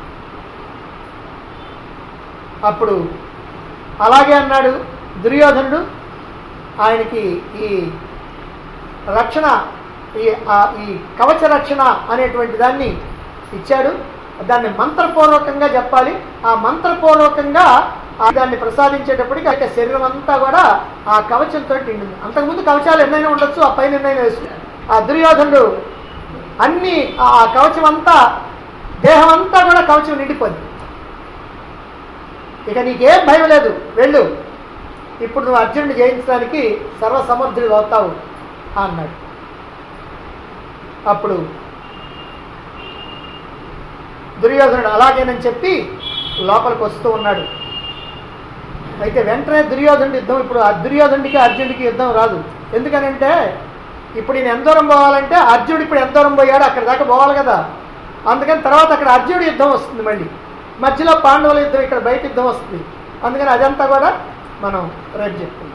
అప్పుడు అలాగే అన్నాడు దుర్యోధనుడు ఆయనకి ఈ రక్షణ ఈ ఆ- ఈ కవచ రక్షణ అనేటువంటి దాన్ని ఇచ్చాడు దాన్ని మంత్రపూర్వకంగా చెప్పాలి ఆ మంత్రపూర్వకంగా ఆ దాన్ని ప్రసాదించేటప్పటికి ఆ యొక్క శరీరం అంతా కూడా ఆ కవచంతో నిండింది అంతకుముందు కవచాలు ఎన్నైనా ఉండొచ్చు ఆ పైన ఎన్నైనా వేసు ఆ దుర్యోధనుడు అన్ని ఆ ఆ కవచం అంతా దేహం అంతా కూడా కవచం నిండిపోద్ది ఇక నీకేం భయం లేదు వెళ్ళు ఇప్పుడు నువ్వు అర్జునుడిని జయించడానికి సర్వసమర్థుడు అవుతావు అన్నాడు అప్పుడు దుర్యోధనుడు అలాగేనని చెప్పి లోపలికి వస్తూ ఉన్నాడు అయితే వెంటనే దుర్యోధనుడి యుద్ధం ఇప్పుడు ఆ దుర్యోధనుడికి అర్జునుడికి యుద్ధం రాదు ఎందుకనంటే ఇప్పుడు ఈయన ఎంత దూరం పోవాలంటే అర్జునుడు ఇప్పుడు ఎంత దూరం పోయాడు అక్కడ దాకా పోవాలి కదా అందుకని తర్వాత అక్కడ అర్జునుడి యుద్ధం వస్తుంది మళ్ళీ మధ్యలో పాండవుల యుద్ధం ఇక్కడ బయట యుద్ధం వస్తుంది అందుకని అదంతా కూడా మనం రేపు చెప్తున్నాం